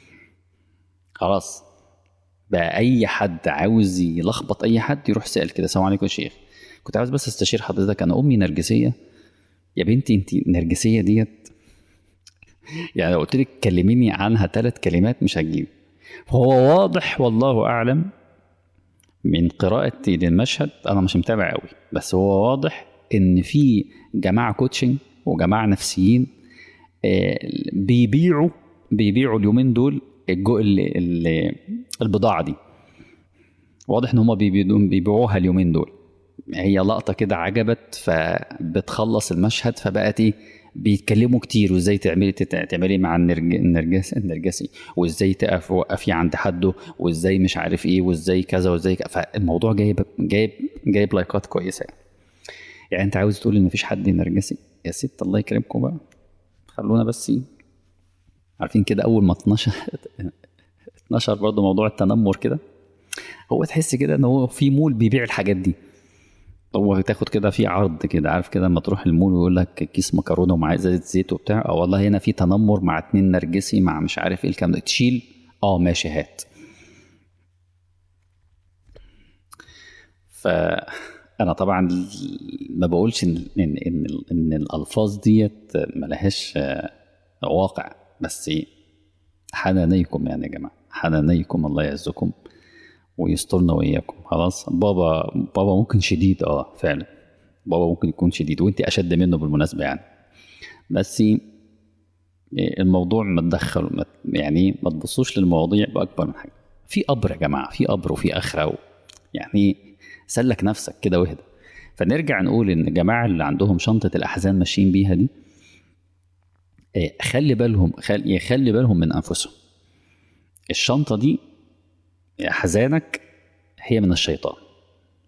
خلاص بقى اي حد عاوز يلخبط اي حد يروح سال كده السلام عليكم يا شيخ كنت عاوز بس استشير حضرتك انا امي نرجسيه يا بنتي انت النرجسيه ديت يعني لو قلت لك كلميني عنها ثلاث كلمات مش هتجيب هو واضح والله اعلم من قراءتي للمشهد انا مش متابع قوي بس هو واضح ان في جماعه كوتشنج وجماعه نفسيين بيبيعوا بيبيعوا اليومين دول الجو البضاعه دي واضح ان هم بيبيعوها اليومين دول هي لقطه كده عجبت فبتخلص المشهد فبقت ايه بيتكلموا كتير وازاي تعملي تعملي مع النرج... النرجس النرجسي وازاي تقف وقفي عند حده وازاي مش عارف ايه وازاي كذا وازاي كذا فالموضوع جايب جايب جايب لايكات كويسه يعني. يعني انت عاوز تقول ان مفيش حد نرجسي يا ست الله يكرمكم بقى خلونا بس ايه عارفين كده اول ما 12 12 برضه موضوع التنمر كده هو تحس كده ان هو في مول بيبيع الحاجات دي هو تاخد كده في عرض كده عارف كده لما تروح المول ويقول لك كيس مكرونه ومعاه ازازه زيت وبتاع اه والله هنا في تنمر مع اتنين نرجسي مع مش عارف ايه الكلام ده تشيل اه ماشي هات فانا طبعا ما بقولش ان ان ان, إن الالفاظ ديت ملهاش واقع بس حنانيكم يعني يا جماعه حنانيكم الله يعزكم ويسترنا واياكم خلاص بابا بابا ممكن شديد اه فعلا بابا ممكن يكون شديد وانت اشد منه بالمناسبه يعني بس الموضوع ما تدخل يعني ما تبصوش للمواضيع باكبر من حاجه في قبر يا جماعه في قبر وفي اخره و يعني سلك نفسك كده واهدى فنرجع نقول ان الجماعه اللي عندهم شنطه الاحزان ماشيين بيها دي خلي بالهم خلي, خلي بالهم من انفسهم الشنطه دي احزانك هي من الشيطان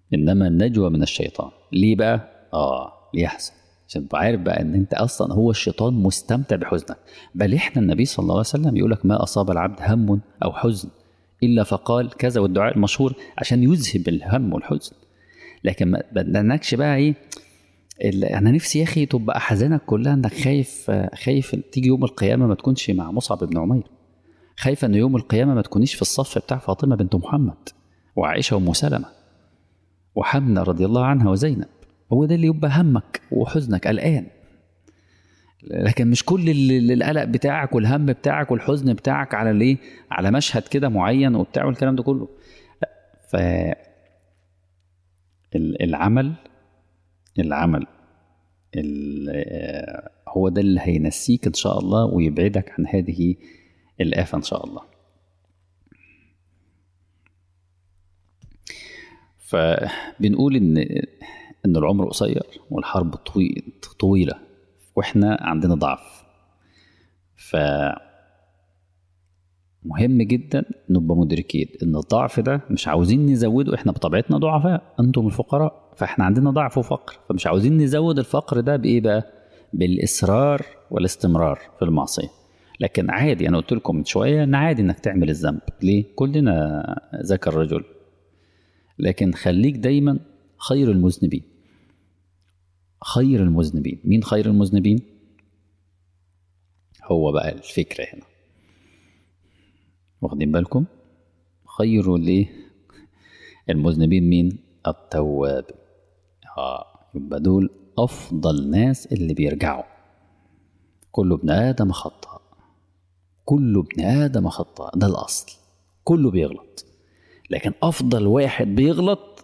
انما النجوى من الشيطان ليه بقى اه ليحزن عشان تبقى عارف بقى ان انت اصلا هو الشيطان مستمتع بحزنك بل احنا النبي صلى الله عليه وسلم يقول لك ما اصاب العبد هم او حزن الا فقال كذا والدعاء المشهور عشان يذهب الهم والحزن لكن ما بدناكش بقى ايه ال- انا نفسي يا اخي تبقى احزانك كلها انك خايف خايف تيجي يوم القيامه ما تكونش مع مصعب بن عمير خايفه ان يوم القيامه ما تكونيش في الصف بتاع فاطمه بنت محمد وعائشه وام سلمه وحمنا رضي الله عنها وزينب هو ده اللي يبقى همك وحزنك قلقان لكن مش كل ال- القلق بتاعك والهم بتاعك والحزن بتاعك على الايه على مشهد كده معين وبتاع والكلام ده كله لا ف ال- العمل العمل ال- آه، هو ده اللي هينسيك ان شاء الله ويبعدك عن هذه الآفة ان شاء الله فبنقول ان ان العمر قصير والحرب طوي- طويله واحنا عندنا ضعف ف مهم جدا نبقى مدركين ان الضعف ده مش عاوزين نزوده احنا بطبيعتنا ضعفاء انتم الفقراء فاحنا عندنا ضعف وفقر فمش عاوزين نزود الفقر ده بايه بقى بالاصرار والاستمرار في المعصيه لكن عادي انا قلت لكم من شويه ان عادي انك تعمل الذنب ليه كلنا ذاك الرجل لكن خليك دايما خير المذنبين خير المذنبين مين خير المذنبين هو بقى الفكرة هنا واخدين بالكم خير ليه المذنبين مين التواب اه يبقى دول افضل ناس اللي بيرجعوا كل ابن ادم خطاء كل ابن ادم خطاء ده الاصل كله بيغلط لكن افضل واحد بيغلط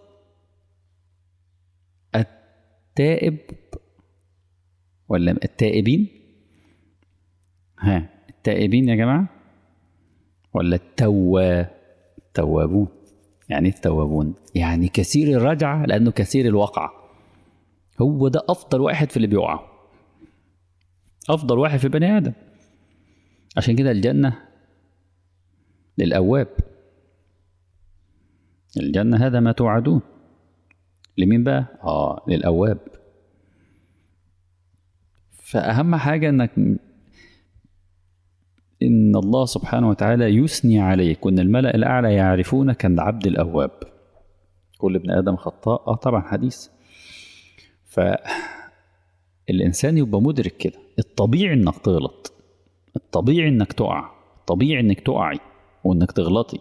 التائب ولا التائبين ها التائبين يا جماعه ولا التوا التوابون يعني إيه التوابون يعني كثير الرجعه لانه كثير الوقعه هو ده افضل واحد في اللي بيقع افضل واحد في بني ادم عشان كده الجنه للاواب الجنة هذا ما توعدون لمين بقى؟ آه للأواب فأهم حاجة إنك إن الله سبحانه وتعالى يثني عليك وإن الملأ الأعلى يعرفونك العبد الأواب كل ابن آدم خطاء آه طبعا حديث فالإنسان يبقى مدرك كده الطبيعي إنك تغلط الطبيعي إنك تقع الطبيعي إنك تقعي وإنك تغلطي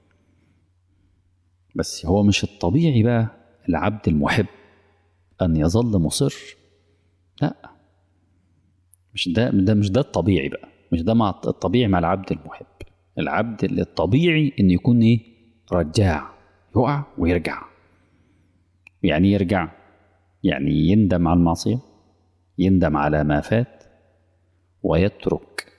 بس هو مش الطبيعي بقى العبد المحب أن يظل مصر لا مش ده ده مش ده الطبيعي بقى مش ده مع الطبيعي مع العبد المحب العبد اللي الطبيعي إن يكون إيه رجاع يقع ويرجع يعني يرجع يعني يندم على المعصية يندم على ما فات ويترك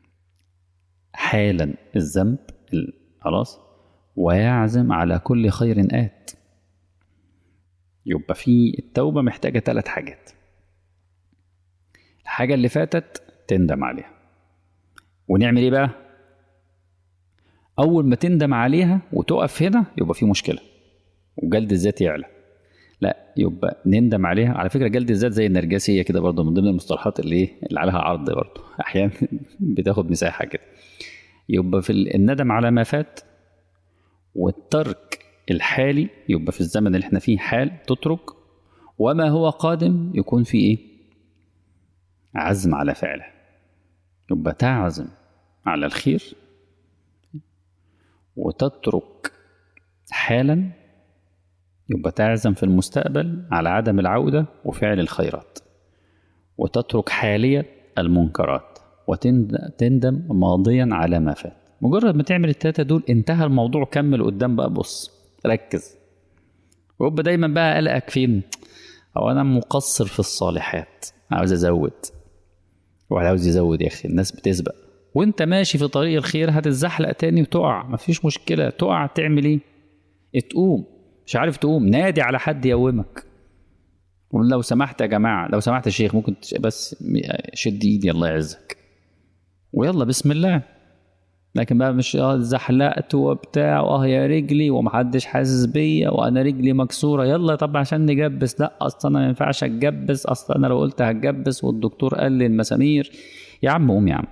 حالا الذنب خلاص ويعزم على كل خير آت يبقى في التوبة محتاجة ثلاث حاجات الحاجة اللي فاتت تندم عليها ونعمل ايه بقى أول ما تندم عليها وتقف هنا يبقى في مشكلة وجلد الذات يعلى لا يبقى نندم عليها على فكرة جلد الذات زي النرجسية كده برضه من ضمن المصطلحات اللي ايه اللي عليها عرض برضه أحيانا بتاخد مساحة كده يبقى في الندم على ما فات والترك الحالي يبقى في الزمن اللي احنا فيه حال تترك وما هو قادم يكون فيه ايه عزم على فعله يبقى تعزم على الخير وتترك حالا يبقى تعزم في المستقبل على عدم العودة وفعل الخيرات وتترك حاليا المنكرات وتندم ماضيا على ما فات مجرد ما تعمل التلاتة دول انتهى الموضوع كمل قدام بقى بص ركز ويبقى دايما بقى قلقك فين هو انا مقصر في الصالحات عاوز ازود واحد عاوز يزود يا اخي الناس بتسبق وانت ماشي في طريق الخير هتتزحلق تاني وتقع مفيش مشكله تقع تعمل ايه تقوم مش عارف تقوم نادي على حد يقومك لو سمحت يا جماعه لو سمحت يا شيخ ممكن بس شد ايدي الله يعزك ويلا بسم الله لكن بقى مش اه زحلقت وبتاع واه يا رجلي ومحدش حاسس بيا وانا رجلي مكسوره يلا طب عشان نجبس لا اصلا انا ما ينفعش اتجبس اصلا انا لو قلت هتجبس والدكتور قال لي المسامير يا عم قوم يا عم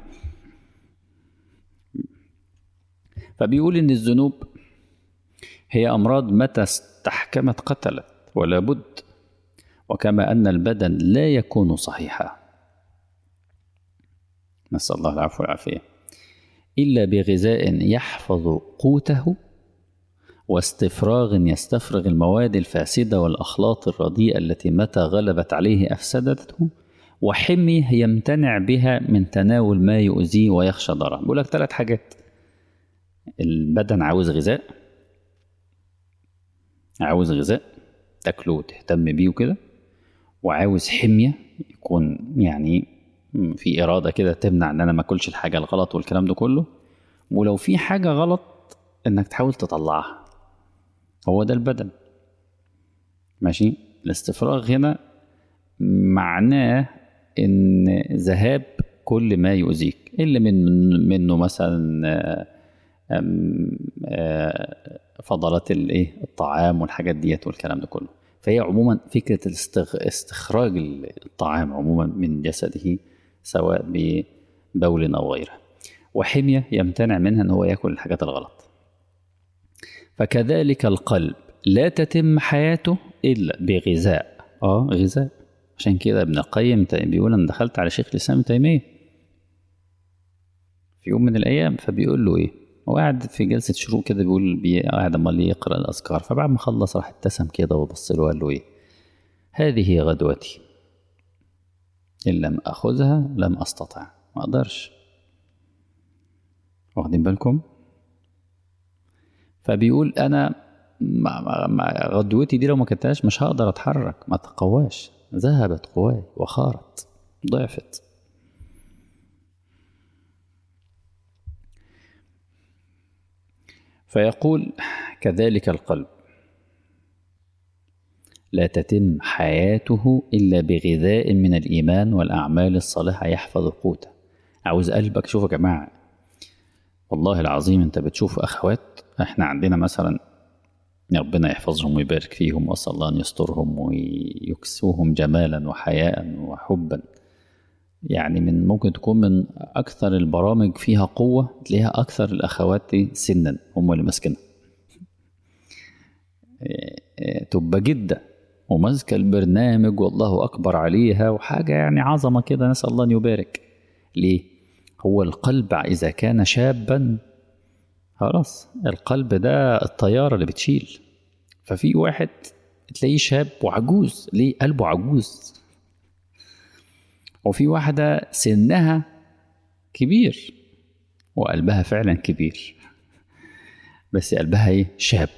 فبيقول ان الذنوب هي امراض متى استحكمت قتلت ولا بد وكما ان البدن لا يكون صحيحا نسال الله العفو والعافيه الا بغذاء يحفظ قوته واستفراغ يستفرغ المواد الفاسده والاخلاط الرديئه التي متى غلبت عليه افسدته وحمي يمتنع بها من تناول ما يؤذيه ويخشى ضرره بيقول لك ثلاث حاجات البدن عاوز غذاء عاوز غذاء تاكله وتهتم بيه وكده وعاوز حمية يكون يعني في إرادة كده تمنع إن أنا ما أكلش الحاجة الغلط والكلام ده كله ولو في حاجة غلط إنك تحاول تطلعها هو ده البدن ماشي الاستفراغ هنا معناه إن ذهاب كل ما يؤذيك اللي من منه مثلا فضلات الايه الطعام والحاجات ديت والكلام ده كله فهي عموما فكره استخراج الطعام عموما من جسده سواء ببول او غيره وحميه يمتنع منها ان هو ياكل الحاجات الغلط فكذلك القلب لا تتم حياته الا بغذاء اه غذاء عشان كده ابن القيم بيقول انا دخلت على شيخ الاسلام تيميه في يوم من الايام فبيقول له ايه هو قاعد في جلسة شروق كده بيقول بي... قاعد أمال يقرأ الأذكار فبعد ما خلص راح ابتسم كده وبص له وقال له إيه هذه غدوتي إن لم أخذها لم أستطع ما أقدرش واخدين بالكم فبيقول أنا مع مع غدوتي دي لو ما كنتهاش مش هقدر أتحرك ما تقواش ذهبت قواي وخارت ضعفت فيقول كذلك القلب لا تتم حياته الا بغذاء من الايمان والاعمال الصالحه يحفظ قوته عاوز قلبك شوف يا جماعه والله العظيم انت بتشوف اخوات احنا عندنا مثلا ربنا يحفظهم ويبارك فيهم واسال الله ان يسترهم ويكسوهم جمالا وحياء وحبا يعني من ممكن تكون من اكثر البرامج فيها قوه تلاقيها اكثر الاخوات سنا هم اللي ماسكينها تبقى جدا وماسكه البرنامج والله اكبر عليها وحاجه يعني عظمه كده نسال الله ان يبارك ليه هو القلب اذا كان شابا خلاص القلب ده الطياره اللي بتشيل ففي واحد تلاقيه شاب وعجوز ليه قلبه عجوز وفي واحدة سنها كبير وقلبها فعلا كبير بس قلبها ايه شاب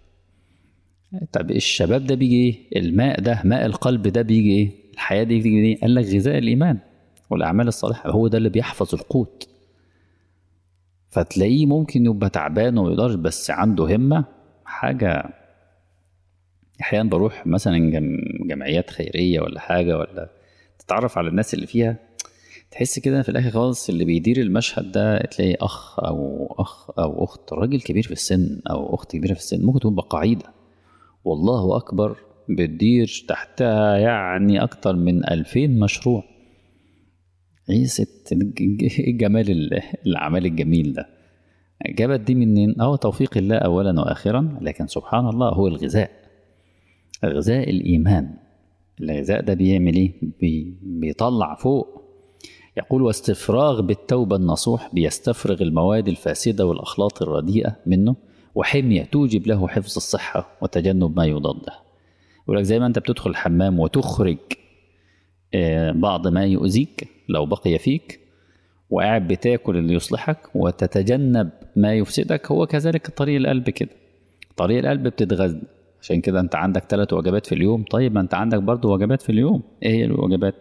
طب الشباب ده بيجي ايه الماء ده ماء القلب ده بيجي ايه الحياة دي بيجي ايه قال لك غذاء الإيمان والأعمال الصالحة هو ده اللي بيحفظ القوت فتلاقيه ممكن يبقى تعبان وما يقدرش بس عنده همة حاجة أحيانا بروح مثلا جم... جمعيات خيرية ولا حاجة ولا تتعرف على الناس اللي فيها تحس كده في الاخر خالص اللي بيدير المشهد ده تلاقي اخ او اخ او اخت راجل كبير في السن او اخت كبيره في السن ممكن تبقى قاعده والله اكبر بتدير تحتها يعني اكتر من ألفين مشروع ايه ست ايه جمال الاعمال الجميل ده جابت دي منين اه توفيق الله اولا واخرا لكن سبحان الله هو الغذاء غذاء الايمان الغذاء ده بيعمل ايه بي بيطلع فوق يقول واستفراغ بالتوبة النصوح بيستفرغ المواد الفاسدة والأخلاط الرديئة منه وحمية توجب له حفظ الصحة وتجنب ما يضادها يقول لك زي ما أنت بتدخل الحمام وتخرج بعض ما يؤذيك لو بقي فيك وقاعد بتاكل اللي يصلحك وتتجنب ما يفسدك هو كذلك طريق القلب كده طريق القلب بتتغذى عشان كده انت عندك ثلاث وجبات في اليوم طيب ما انت عندك برضو وجبات في اليوم ايه هي الوجبات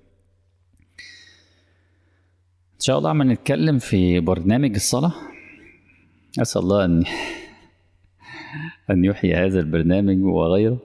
ان شاء الله عم نتكلم في برنامج الصلاة اسأل الله ان ان يحيي هذا البرنامج وغيره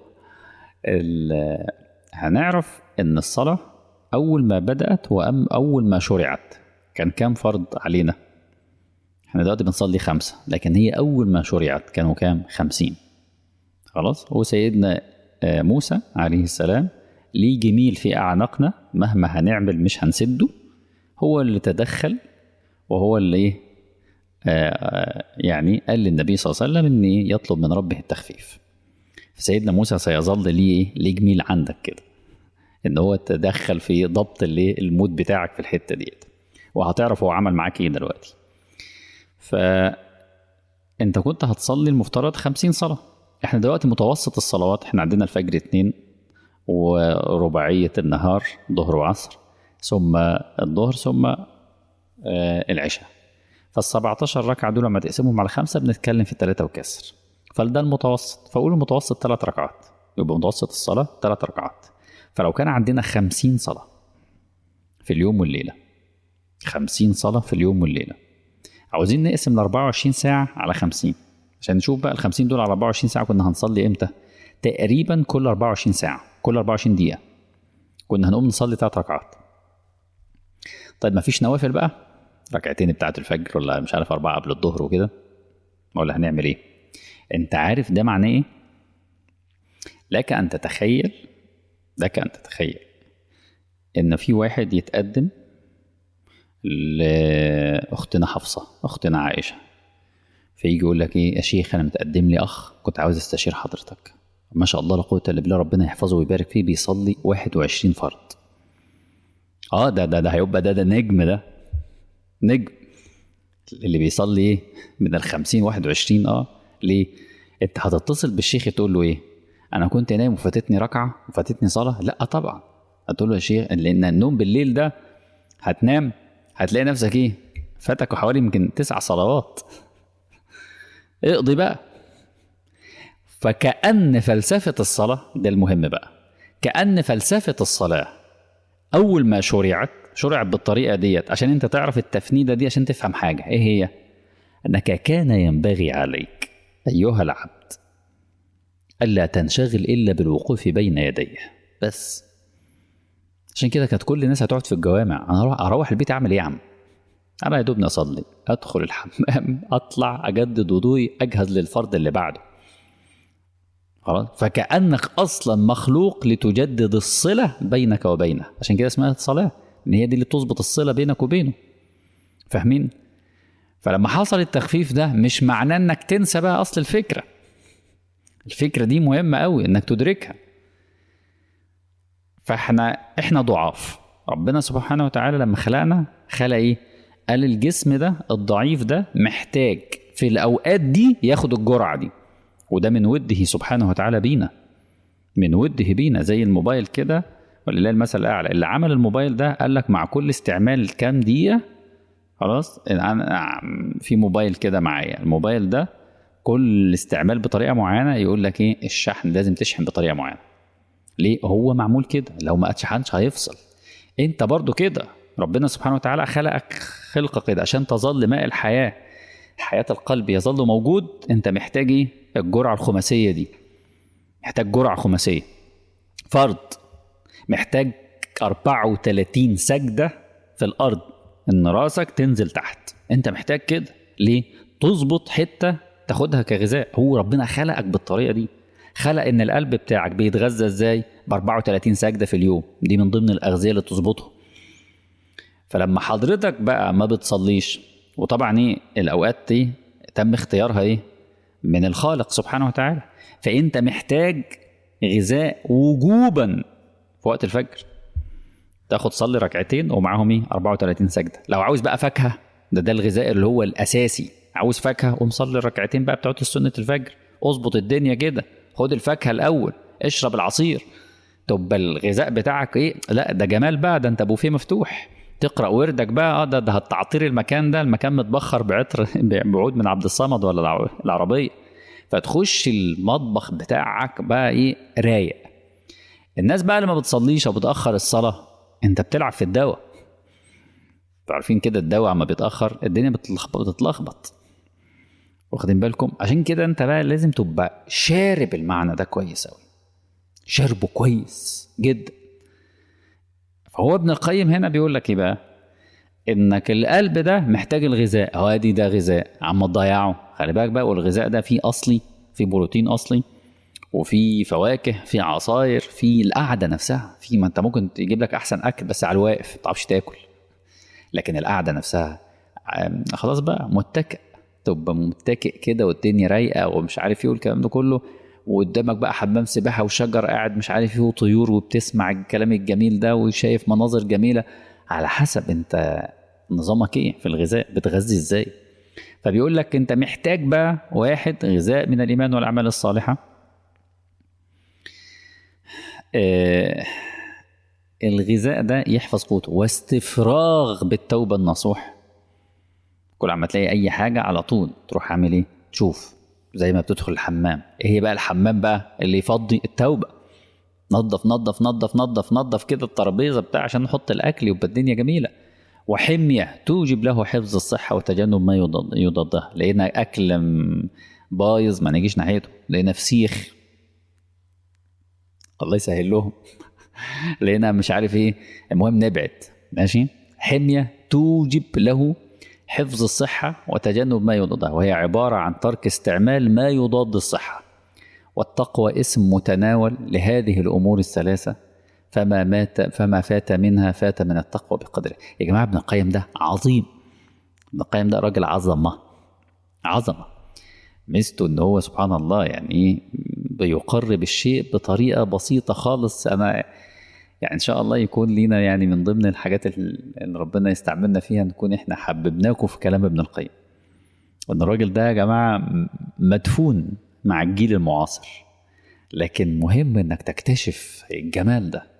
هنعرف ان الصلاة اول ما بدأت وأم اول ما شرعت كان كام فرض علينا احنا دلوقتي بنصلي خمسة لكن هي أول ما شرعت كانوا كام خمسين خلاص وسيدنا آه، موسى عليه السلام ليه جميل في أعناقنا مهما هنعمل مش هنسده هو اللي تدخل وهو اللي إيه آه، آه، يعني قال للنبي صلى الله عليه وسلم ان يطلب من ربه التخفيف فسيدنا موسى سيظل ليه ايه ليه جميل عندك كده ان هو تدخل في ضبط اللي المود بتاعك في الحته ديت وهتعرف هو عمل معاك ايه دلوقتي ف انت كنت هتصلي المفترض خمسين صلاة احنا دلوقتي متوسط الصلوات احنا عندنا الفجر اتنين ورباعية النهار ظهر وعصر ثم الظهر ثم آه، العشاء فال 17 ركعة دول لما تقسمهم على خمسة بنتكلم في ثلاثة وكسر فده المتوسط فقول المتوسط ثلاث ركعات يبقى متوسط الصلاة ثلاث ركعات فلو كان عندنا خمسين صلاة في اليوم والليلة خمسين صلاة في اليوم والليلة عاوزين نقسم ال 24 ساعة على 50 عشان نشوف بقى ال 50 دول على 24 ساعة كنا هنصلي امتى؟ تقريبا كل 24 ساعة كل 24 دقيقة كنا هنقوم نصلي ثلاث ركعات طيب مفيش نوافل بقى ركعتين بتاعت الفجر ولا مش عارف أربعة قبل الظهر وكده ولا هنعمل إيه؟ أنت عارف ده معناه إيه؟ لك أن تتخيل لك أن تتخيل إن في واحد يتقدم لاختنا حفصه اختنا عائشه فيجي يقول لك ايه يا شيخ انا متقدم لي اخ كنت عاوز استشير حضرتك ما شاء الله لا قوه الا بالله ربنا يحفظه ويبارك فيه بيصلي 21 فرض اه ده ده ده هيبقى ده ده نجم ده نجم اللي بيصلي ايه من ال 50 21 اه ليه انت هتتصل بالشيخ تقول له ايه انا كنت نايم وفاتتني ركعه وفاتتني صلاه لا طبعا هتقول له يا شيخ لان النوم بالليل ده هتنام هتلاقي نفسك ايه فاتك حوالي يمكن تسع صلوات اقضي بقى فكأن فلسفة الصلاة ده المهم بقى كأن فلسفة الصلاة أول ما شرعت شرعت بالطريقة ديت عشان أنت تعرف التفنيدة دي عشان تفهم حاجة إيه هي؟ أنك كان ينبغي عليك أيها العبد ألا تنشغل إلا بالوقوف بين يديه بس عشان كده كانت كل الناس هتقعد في الجوامع انا اروح اروح البيت اعمل ايه يا عم انا يا دوبني اصلي ادخل الحمام اطلع اجدد وضوئي اجهز للفرض اللي بعده خلاص فكانك اصلا مخلوق لتجدد الصله بينك وبينه عشان كده اسمها الصلاه ان هي دي اللي تظبط الصله بينك وبينه فاهمين فلما حصل التخفيف ده مش معناه انك تنسى بقى اصل الفكره الفكره دي مهمه قوي انك تدركها فاحنا احنا ضعاف ربنا سبحانه وتعالى لما خلقنا خلق ايه قال الجسم ده الضعيف ده محتاج في الاوقات دي ياخد الجرعه دي وده من وده سبحانه وتعالى بينا من وده بينا زي الموبايل كده ولله المثل الاعلى اللي عمل الموبايل ده قال لك مع كل استعمال كام دقيقه خلاص انا في موبايل كده معايا الموبايل ده كل استعمال بطريقه معينه يقول لك ايه الشحن لازم تشحن بطريقه معينه ليه هو معمول كده لو ما اتشحنش هيفصل انت برضو كده ربنا سبحانه وتعالى خلقك خلقه كده عشان تظل ماء الحياه حياه القلب يظل موجود انت محتاج ايه الجرعه الخماسيه دي محتاج جرعه خماسيه فرض محتاج 34 سجده في الارض ان راسك تنزل تحت انت محتاج كده ليه تظبط حته تاخدها كغذاء هو ربنا خلقك بالطريقه دي خلق ان القلب بتاعك بيتغذى ازاي ب 34 سجده في اليوم دي من ضمن الاغذيه اللي تظبطه فلما حضرتك بقى ما بتصليش وطبعا ايه الاوقات دي تم اختيارها ايه من الخالق سبحانه وتعالى فانت محتاج غذاء وجوبا في وقت الفجر تاخد صلي ركعتين ومعاهم ايه 34 سجده لو عاوز بقى فاكهه ده ده الغذاء اللي هو الاساسي عاوز فاكهه قوم صلي الركعتين بقى بتوع سنه الفجر اظبط الدنيا كده خد الفاكهه الاول اشرب العصير طب الغذاء بتاعك ايه لا ده جمال بقى ده انت بوفيه مفتوح تقرا وردك بقى اه ده ده هتعطير المكان ده المكان متبخر بعطر بعود من عبد الصمد ولا العربيه فتخش المطبخ بتاعك بقى ايه رايق الناس بقى اللي ما بتصليش او بتاخر الصلاه انت بتلعب في الدواء عارفين كده الدواء اما بيتاخر الدنيا بتتلخبط واخدين بالكم عشان كده انت بقى لازم تبقى شارب المعنى ده كويس قوي شاربه كويس جدا فهو ابن القيم هنا بيقول لك ايه بقى انك القلب ده محتاج الغذاء هو ادي ده غذاء عم تضيعه خلي بالك بقى والغذاء ده فيه اصلي فيه بروتين اصلي وفي فواكه في عصاير في القعده نفسها في ما انت ممكن تجيب لك احسن اكل بس على الواقف ما تعرفش تاكل لكن القعده نفسها عم- خلاص بقى متكئ تبقى متكئ كده والدنيا رايقه ومش عارف ايه والكلام ده كله وقدامك بقى حمام سباحه وشجر قاعد مش عارف ايه وطيور وبتسمع الكلام الجميل ده وشايف مناظر جميله على حسب انت نظامك ايه في الغذاء بتغذي ازاي فبيقول لك انت محتاج بقى واحد غذاء من الايمان والاعمال الصالحه آه، الغذاء ده يحفظ قوته واستفراغ بالتوبه النصوح كل عما تلاقي اي حاجه على طول تروح عامل ايه تشوف زي ما بتدخل الحمام ايه هي بقى الحمام بقى اللي يفضي التوبه نظف نظف نظف نظف نظف كده الترابيزه بتاع عشان نحط الاكل يبقى الدنيا جميله وحميه توجب له حفظ الصحه وتجنب ما يضاد- يضادها لقينا اكل م- بايظ ما نجيش ناحيته لقينا فسيخ الله يسهل لهم لقينا مش عارف ايه المهم نبعد ماشي حميه توجب له حفظ الصحه وتجنب ما يضادها وهي عباره عن ترك استعمال ما يضاد الصحه والتقوى اسم متناول لهذه الامور الثلاثه فما مات فما فات منها فات من التقوى بقدره يا جماعه ابن القيم ده عظيم ابن القيم ده راجل عظمه عظمه ميزته ان هو سبحان الله يعني ايه بيقرب الشيء بطريقه بسيطه خالص انا يعني ان شاء الله يكون لينا يعني من ضمن الحاجات اللي ربنا يستعملنا فيها نكون احنا حببناكم في كلام ابن القيم وان الراجل ده يا جماعه مدفون مع الجيل المعاصر لكن مهم انك تكتشف الجمال ده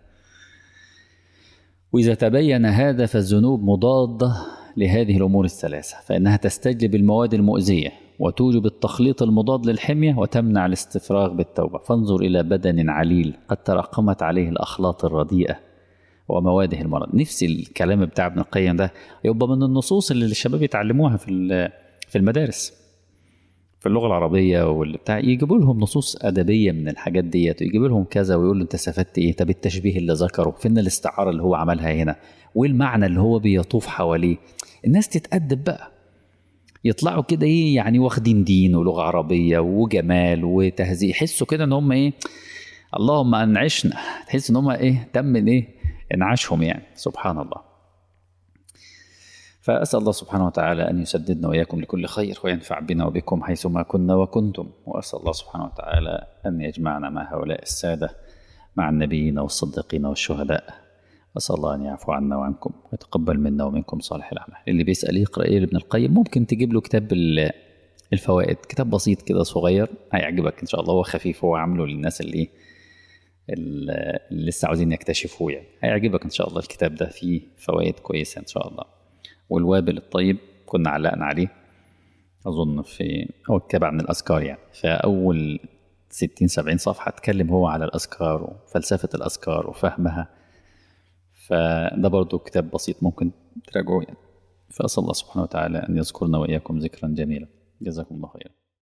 واذا تبين هذا فالذنوب مضاده لهذه الامور الثلاثه فانها تستجلب المواد المؤذيه وتوجب التخليط المضاد للحميه وتمنع الاستفراغ بالتوبه فانظر الى بدن عليل قد تراكمت عليه الاخلاط الرديئه ومواده المرض نفسي الكلام بتاع ابن القيم ده يبقى من النصوص اللي الشباب يتعلموها في في المدارس في اللغه العربيه واللي بتاع يجيبوا لهم نصوص ادبيه من الحاجات ديت ويجيبوا لهم كذا ويقول له انت استفدت ايه طب التشبيه اللي ذكره فين الاستعاره اللي هو عملها هنا وايه المعنى اللي هو بيطوف حواليه الناس تتأدب بقى يطلعوا كده ايه يعني واخدين دين ولغه عربيه وجمال وتهذيب يحسوا كده ان هم ايه اللهم انعشنا تحس ان هم ايه تم ايه انعاشهم يعني سبحان الله فأسأل الله سبحانه وتعالى أن يسددنا وإياكم لكل خير وينفع بنا وبكم حيثما كنا وكنتم وأسأل الله سبحانه وتعالى أن يجمعنا مع هؤلاء السادة مع النبيين والصديقين والشهداء أسأل الله أن يعفو عنا وعنكم ويتقبل منا ومنكم صالح الأعمال اللي بيسأل يقرأ إيه لابن القيم ممكن تجيب له كتاب الفوائد كتاب بسيط كده صغير هيعجبك إن شاء الله هو خفيف هو عامله للناس اللي اللي لسه عاوزين يكتشفوه يعني هيعجبك إن شاء الله الكتاب ده فيه فوائد كويسة إن شاء الله والوابل الطيب كنا علقنا عليه أظن في هو كتاب عن الأذكار يعني فأول 60 70 صفحة اتكلم هو على الأذكار وفلسفة الأذكار وفهمها فده برضو كتاب بسيط ممكن تراجعوه يعني فأسأل الله سبحانه وتعالى أن يذكرنا وإياكم ذكرا جميلا جزاكم الله خيرا